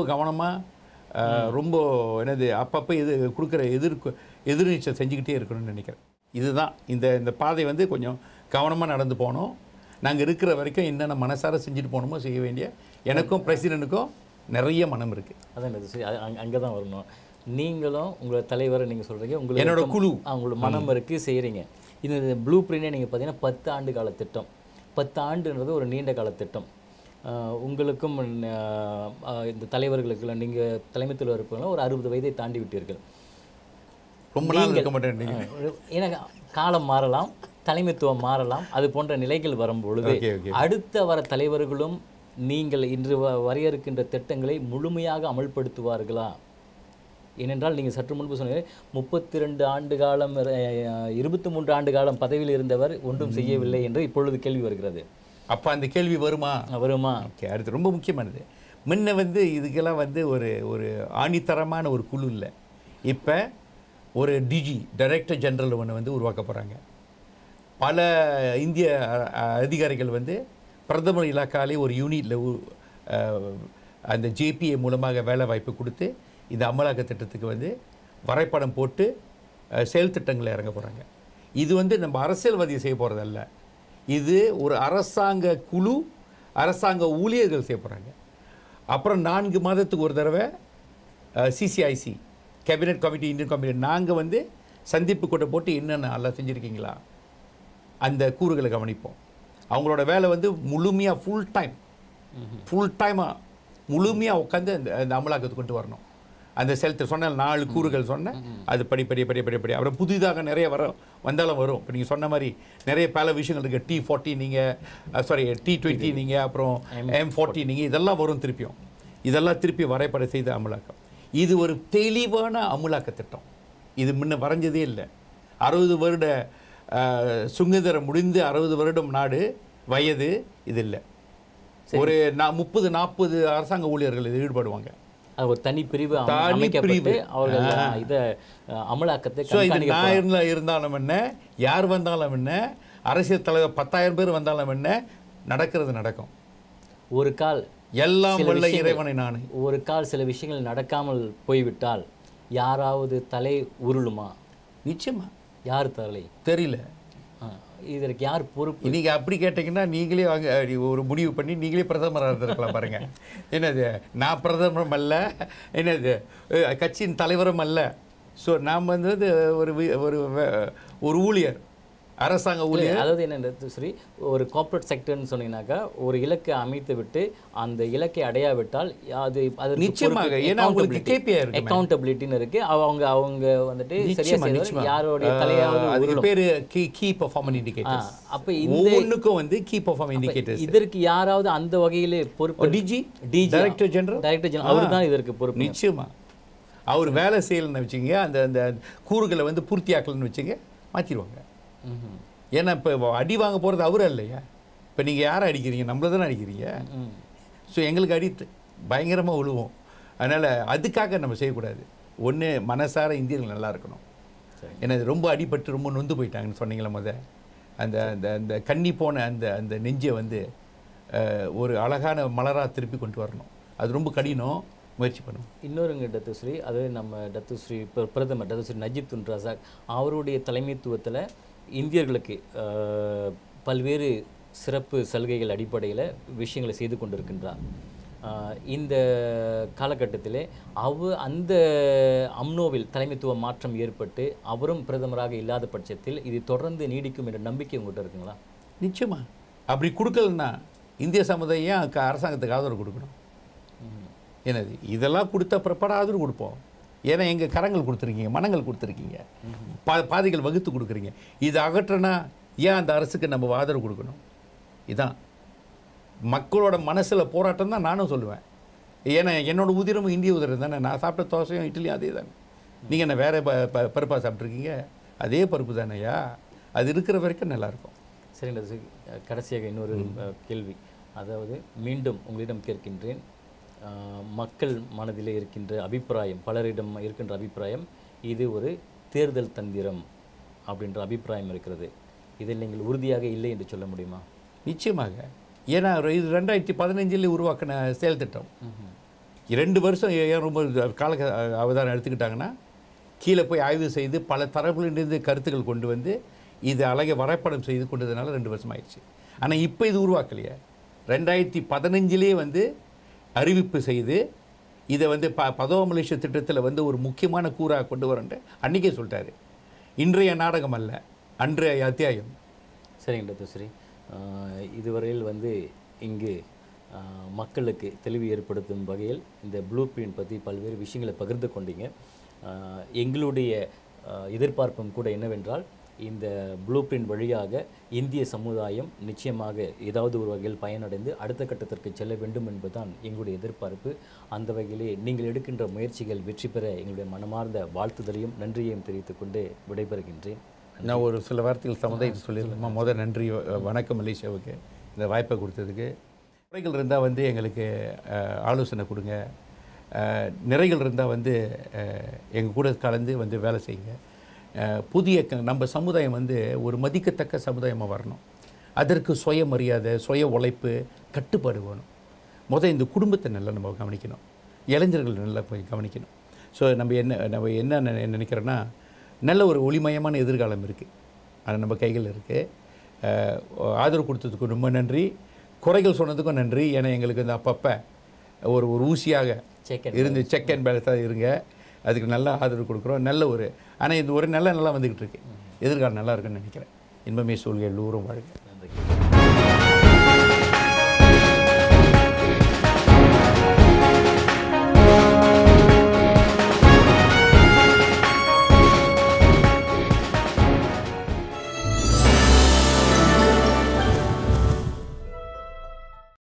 கவனமாக ரொம்ப என்னது அப்பப்போ எது கொடுக்குற எதிர்க்கு எதிர்நீச்சல் செஞ்சுக்கிட்டே இருக்கணும்னு நினைக்கிறேன் இதுதான் இந்த இந்த பாதை வந்து கொஞ்சம் கவனமாக நடந்து போனோம் நாங்கள் இருக்கிற வரைக்கும் என்னென்ன மனசார செஞ்சுட்டு போகணுமோ செய்ய வேண்டிய எனக்கும் பிரசிடெண்ட்டுக்கும் நிறைய மனம் இருக்குது அதான் இது சரி அங்கே தான் வரணும் நீங்களும் உங்களோட தலைவரை நீங்கள் சொல்கிறீங்க உங்களுக்கு என்னோட குழு. ஆ, உங்களோட மனம் இருக்குது செய்கிறீங்க இந்த ப்ளூ பிரிண்டே நீங்கள் பார்த்தீங்கன்னா பத்து ஆண்டு கால திட்டம் பத்து ஆண்டுன்றது ஒரு நீண்ட கால திட்டம் ஆஹ் உங்களுக்கும் ஆஹ் ஆஹ் இந்த தலைவர்களுக்கெல்லாம் நீங்கள் தலைமைத்துவ இருப்பவங்களும் ஒரு அறுபது வயதை தாண்டி விட்டீர்கள் ரொம்ப நாள் இருக்க மாட்டேன் நீங்கள் ஆஹ் ஏன்னா காலம் மாறலாம் தலைமைத்துவம் மாறலாம் அது போன்ற நிலைகள் வரும்பொழுது Okay, okay. அடுத்த வர தலைவர்களும் நீங்கள் இன்று வ- வரையறுக்கின்ற திட்டங்களை முழுமையாக அமல்படுத்துவார்களா ஏனென்றால் நீங்கள் சற்று முன்பு சொன்னீங்க முப்பத்தி ரெண்டு ஆண்டு காலம் இருபத்தி மூன்று ஆண்டு காலம் பதவியில் இருந்தவர் ஒன்றும் செய்யவில்லை என்று இப்பொழுது கேள்வி வருகிறது அப்போ அந்த கேள்வி வருமா வருமா ஓகே அடுத்து ரொம்ப முக்கியமானது முன்ன வந்து இதுக்கெல்லாம் வந்து ஒரு ஒரு ஆணித்தரமான ஒரு குழு இல்லை இப்போ ஒரு டிஜி டைரக்டர் ஜெனரல் ஒன்று வந்து உருவாக்க போகிறாங்க பல இந்திய அ- அ- அதிகாரிகள் வந்து பிரதமர் இலாக்காலே ஒரு யூனிட்டில் அந்த ஜேபிஏ மூலமாக வேலை வாய்ப்பு கொடுத்து இந்த அமலாக்க திட்டத்துக்கு வந்து வரைபடம் போட்டு அஹ், செயல் திட்டங்களை இறங்க போகிறாங்க இது வந்து நம்ம அரசியல்வாதி செய்ய போகிறதல்ல இது ஒரு அரசாங்க குழு அரசாங்க ஊழியர்கள் செய்ய போகிறாங்க அப்புறம் நான்கு மாதத்துக்கு ஒரு தடவை CCIC cabinet committee Indian committee நாங்கள் வந்து சந்திப்பு கூட்டம் போட்டு என்னென்ன நல்லா செஞ்சுருக்கீங்களா அந்த கூறுகளை கவனிப்போம் அவங்களோட வேலை வந்து முழுமையாக ஃபுல் டைம் ஃபுல் டைமாக முழுமையாக உட்காந்து அந்த அந்த அமலாக்கத்துக்கு கொண்டு வரணும் அந்த செலுத்த சொன்ன நாலு கூறுகள் சொன்னேன் அது படி படி படி படி படி அப்புறம் புதிதாக நிறைய வரும் வந்தாலும் வரும் இப்போ நீங்கள் சொன்ன மாதிரி நிறைய பல விஷயங்கள் இருக்குது டி ஃபார்ட்டி நீங்கள் சாரி டி டுவெண்ட்டி நீங்கள் அப்புறம் எம் ஃபார்ட்டி நீங்கள் இதெல்லாம் வரும் திருப்பியும் இதெல்லாம் திருப்பி வரைபட செய்த அமலாக்கம் இது ஒரு தெளிவான அமலாக்க திட்டம் இது முன்ன வரைஞ்சதே இல்லை அறுபது வருட அஹ், சுதந்திரம் முடிந்து அறுபது வருடம் நாடு வயது இது இல்லை ஒரு நான் முப்பது நாற்பது அரசாங்க ஊழியர்கள் இதில் ஈடுபடுவாங்க அது ஒரு தனி பிரிவு அமை- தனி அமைக்கப்பட்டு பிரிவு. அவர்கள் இதை அஹ், அமலாக்கத்தை ஸோ இது கண்காணிக்க நான் இருந்தா இருந்தாலும் என்ன யார் வந்தாலும் என்ன அரசியல் தலைவர் பத்தாயிரம் பேர் வந்தாலும் என்ன நடக்கிறது நடக்கும் ஒரு கால் எல்லாம் சில வல்ல விஷயங்கள்- இறைவனை நான் ஒரு கால் சில விஷயங்கள் நடக்காமல் போய்விட்டால் யாராவது தலை உருளுமா நிச்சயமா யார் தலை தெரியல ஆ, இதற்கு யார் பொறுப்பு நீங்க அப்படி கேட்டீங்கன்னா நீங்களே வாங்க அப்படி ஒரு முடிவு பண்ணி நீங்களே பிரதமராக இருந்திருக்கலாம் பாருங்க என்னது நான் பிரதமரும் அல்ல என்னது அஹ், கட்சியின் தலைவரும் அல்ல ஸோ நாம் வந்து ஒரு வி- ஒரு வே- ஒரு ஊழியர் அரசாங்க ஊழியர் அதாவது என்ன சரி ஒரு கார்ப்பரேட் செக்டர்னு சொன்னீங்கன்னாக்கா ஒரு இலக்கை அமைத்து விட்டு அந்த இலக்கை அடையாவிட்டால் அது அது நிச்சயமாக, ஏன்னா உங்களுக்கு KPI இருக்குமே. அக்கௌண்டபிலிட்டின்னு இருக்கு அவங்க அவங்க வந்துட்டு சரியா நிச்சயமா செய்வாங்க நிச்சயமா யாருடைய தலையாவது அஹ், அதுக்கு உருளும். பேரு கீ கீ பர்ஃபார்மன்ஸ் இண்டிகேட்டர்ஸ் ஆ, அப்ப இந்த- ஒவ்வொன்றுக்கும் வந்து கீ பர்ஃபார்ம் இண்டிகேட்டர்ஸ் இதற்கு யாராவது அந்த வகையிலே பொறுப்பு DG DG director general director general அவர் தான் இதற்கு பொறுப்பு நிச்சயமா அவர் வேலை செய்யலைன்னு வச்சுங்க அந்த அந்த கூறுகளை வந்து பூர்த்தியாக்கலன்னு வச்சுங்க மாற்றிடுவாங்க ம்ஹும். ஏன்னா இப்போ அடி வாங்க போகிறது அவரு இல்லையா இப்போ நீங்கள் யாரை அடிக்கிறீங்க நம்மள தானே அடிக்கிறீங்க ம். ஸோ எங்களுக்கு அடி பயங்கரமாக விழுவோம் அதனால் அதுக்காக நம்ம செய்யக்கூடாது ஒன்று மனசார இந்தியர்கள் நல்லா இருக்கணும் சரி. ஏன்னா இது ரொம்ப அடிபட்டு ரொம்ப நொந்து போயிட்டாங்கன்னு சொன்னீங்களே முத அந்த அந்த அந்த கன்னி போன அந்த அந்த நெஞ்சை வந்து அஹ், ஒரு அழகான மலராக திருப்பி கொண்டு வரணும் அது ரொம்ப கடினம் முயற்சி பண்ணுவோம் இன்னொருங்க டத்துஸ்ரீ அது நம்ம டத்துஸ்ரீ பிர- பிரதமர் டத்துஸ்ரீ நஜீப் துன் ரசாக் அவருடைய தலைமைத்துவத்தில் இந்தியர்களுக்கு அஹ், பல்வேறு சிறப்பு சலுகைகள் அடிப்படையில் விஷயங்களை செய்து கொண்டிருக்கின்றார் அஹ், இந்த காலகட்டத்திலே அவ அந்த அம்னோவில் தலைமைத்துவ மாற்றம் ஏற்பட்டு அவரும் பிரதமராக இல்லாத பட்சத்தில் இது தொடர்ந்து நீடிக்கும் என்ற நம்பிக்கை உங்கள்கிட்ட இருக்குங்களா நிச்சயமா அப்படி கொடுக்கலன்னா இந்திய சமுதாயம் ஏன் க- அரசாங்கத்துக்கு ஆதரவு கொடுக்கணும் என்னது இதெல்லாம் கொடுத்த பிற்பாடு ஆதரவு கொடுப்போம் ஏன்னா எங்கள் கரங்கள் கொடுத்துருக்கீங்க மனங்கள் கொடுத்துருக்கீங்க பா பாதைகள் வகுத்து கொடுக்குறீங்க இது அகற்றனா ஏன் அந்த அரசுக்கு நம்ம ஆதரவு கொடுக்கணும் இதான் மக்களோட மனசில் போராட்டம் தான் நானும் சொல்லுவேன் ஏன்னா என்னோட உதிரமும் இந்திய உதிரம் தானே நான் சாப்பிட்ட தோசையும் இட்லியும் அதே தானே நீங்கள் என்ன வேறு ப ப- பருப்பா சாப்பிட்ருக்கீங்க அதே பருப்பு தானேயா அது இருக்கிற வரைக்கும் நல்லாயிருக்கும் சரிங்க டாக்டர். அஹ் கடைசியாக இன்னொரு அஹ், கேள்வி அதாவது மீண்டும் உங்களிடம் கேட்கின்றேன் அஹ், மக்கள் மனதிலே இருக்கின்ற அபிப்பிராயம் பலரிடம் இருக்கின்ற அபிப்பிராயம் இது ஒரு தேர்தல் தந்திரம் அப்படின்ற அபிப்பிராயம் இருக்கிறது இதில் நீங்கள் உறுதியாக இல்லை என்று சொல்ல முடியுமா நிச்சயமாக ஏன்னா ஒரு இது ரெண்டாயிரத்தி பதினஞ்சில் உருவாக்கின செயல் திட்டம் இரண்டு வருஷம் ஏ- ஏன் ரொம்ப இது கால அவதாரம் எடுத்துக்கிட்டாங்கன்னா கீழே போய் ஆய்வு செய்து பல தரப்புகளிலிருந்து கருத்துக்கள் கொண்டு வந்து இது அழகை வரைபடம் செய்து கொண்டதுனால ரெண்டு வருஷம் ஆயிடுச்சு ஆனால் இப்போ இது உருவாக்கலையே ரெண்டாயிரத்தி பதினஞ்சிலே வந்து அறிவிப்பு செய்து இதை வந்து ப பதவ மலேசிய திட்டத்தில் வந்து ஒரு முக்கியமான கூறாக கொண்டு வரேன்ட்டு அன்றைக்கே சொல்லிட்டாரு இன்றைய நாடகம் அல்ல அன்றைய அத்தியாயம் சரிங்க டாக்டர் ஸ்ரீ அஹ், இதுவரையில் வந்து இங்கு அஹ், மக்களுக்கு தெளிவு ஏற்படுத்தும் வகையில் இந்த ப்ளூ பிரிண்ட் பற்றி பல்வேறு விஷயங்களை பகிர்ந்து கொண்டீங்க அஹ், எங்களுடைய அஹ், எதிர்பார்ப்பும் கூட என்னவென்றால் இந்த ப்ளூ பிரிண்ட் வழியாக இந்திய சமுதாயம் நிச்சயமாக ஏதாவது ஒரு வகையில் பயனடைந்து அடுத்த கட்டத்திற்கு செல்ல வேண்டும் என்பதுதான் எங்களுடைய எதிர்பார்ப்பு அந்த வகையிலே நீங்கள் எடுக்கின்ற முயற்சிகள் வெற்றி பெற எங்களுடைய மனமார்ந்த வாழ்த்துதலையும் நன்றியையும் தெரிவித்துக் கொண்டு விடைபெறுகின்றேன் நான் ஒரு சில வார்த்தைகள் சமுதாயத்தை சொல்லிடலாமா முதல் நன்றி வ- வணக்கம் மலேசியாவுக்கு இந்த வாய்ப்பை கொடுத்ததுக்கு குறைகள் இருந்தால் வந்து எங்களுக்கு அஹ், ஆலோசனை கொடுங்க அஹ், நிறைகள் இருந்தால் வந்து எங்கள் கூட கலந்து வந்து வேலை செய்யுங்க அஹ், புதிய க- நம்ம சமுதாயம் வந்து ஒரு மதிக்கத்தக்க சமுதாயமாக வரணும் அதற்கு சுய மரியாதை சுய உழைப்பு கட்டுப்பாடு வேணும் முதல் இந்த குடும்பத்தை நல்லா நம்ம கவனிக்கணும் இளைஞர்கள் நல்லா போய் கவனிக்கணும் ஸோ நம்ம என்ன நம்ம என்ன நினை- நினைக்கிறோன்னா நல்ல ஒரு ஒளிமயமான எதிர்காலம் இருக்குது அது நம்ம கைகள் இருக்குது ஆதரவு கொடுத்ததுக்கு ரொம்ப நன்றி குறைகள் சொன்னதுக்கும் நன்றி ஏன்னா எங்களுக்கு இந்த அப்பப்போ ஒரு ஒரு ஊசியாக Check and இருந்து செக் அண்ட் பேலன்ஸாக இருங்க அதுக்கு நல்ல ஆதரவு கொடுக்குறோம் நல்ல ஒரு ஆனால் இது ஒரு நல்ல நல்லா வந்துக்கிட்டு இருக்கு எதிர்காலம் நல்லா இருக்குன்னு நினைக்கிறேன் இன்பமே சூழ்நிலை எல்லோரும் வாழ்க நன்றி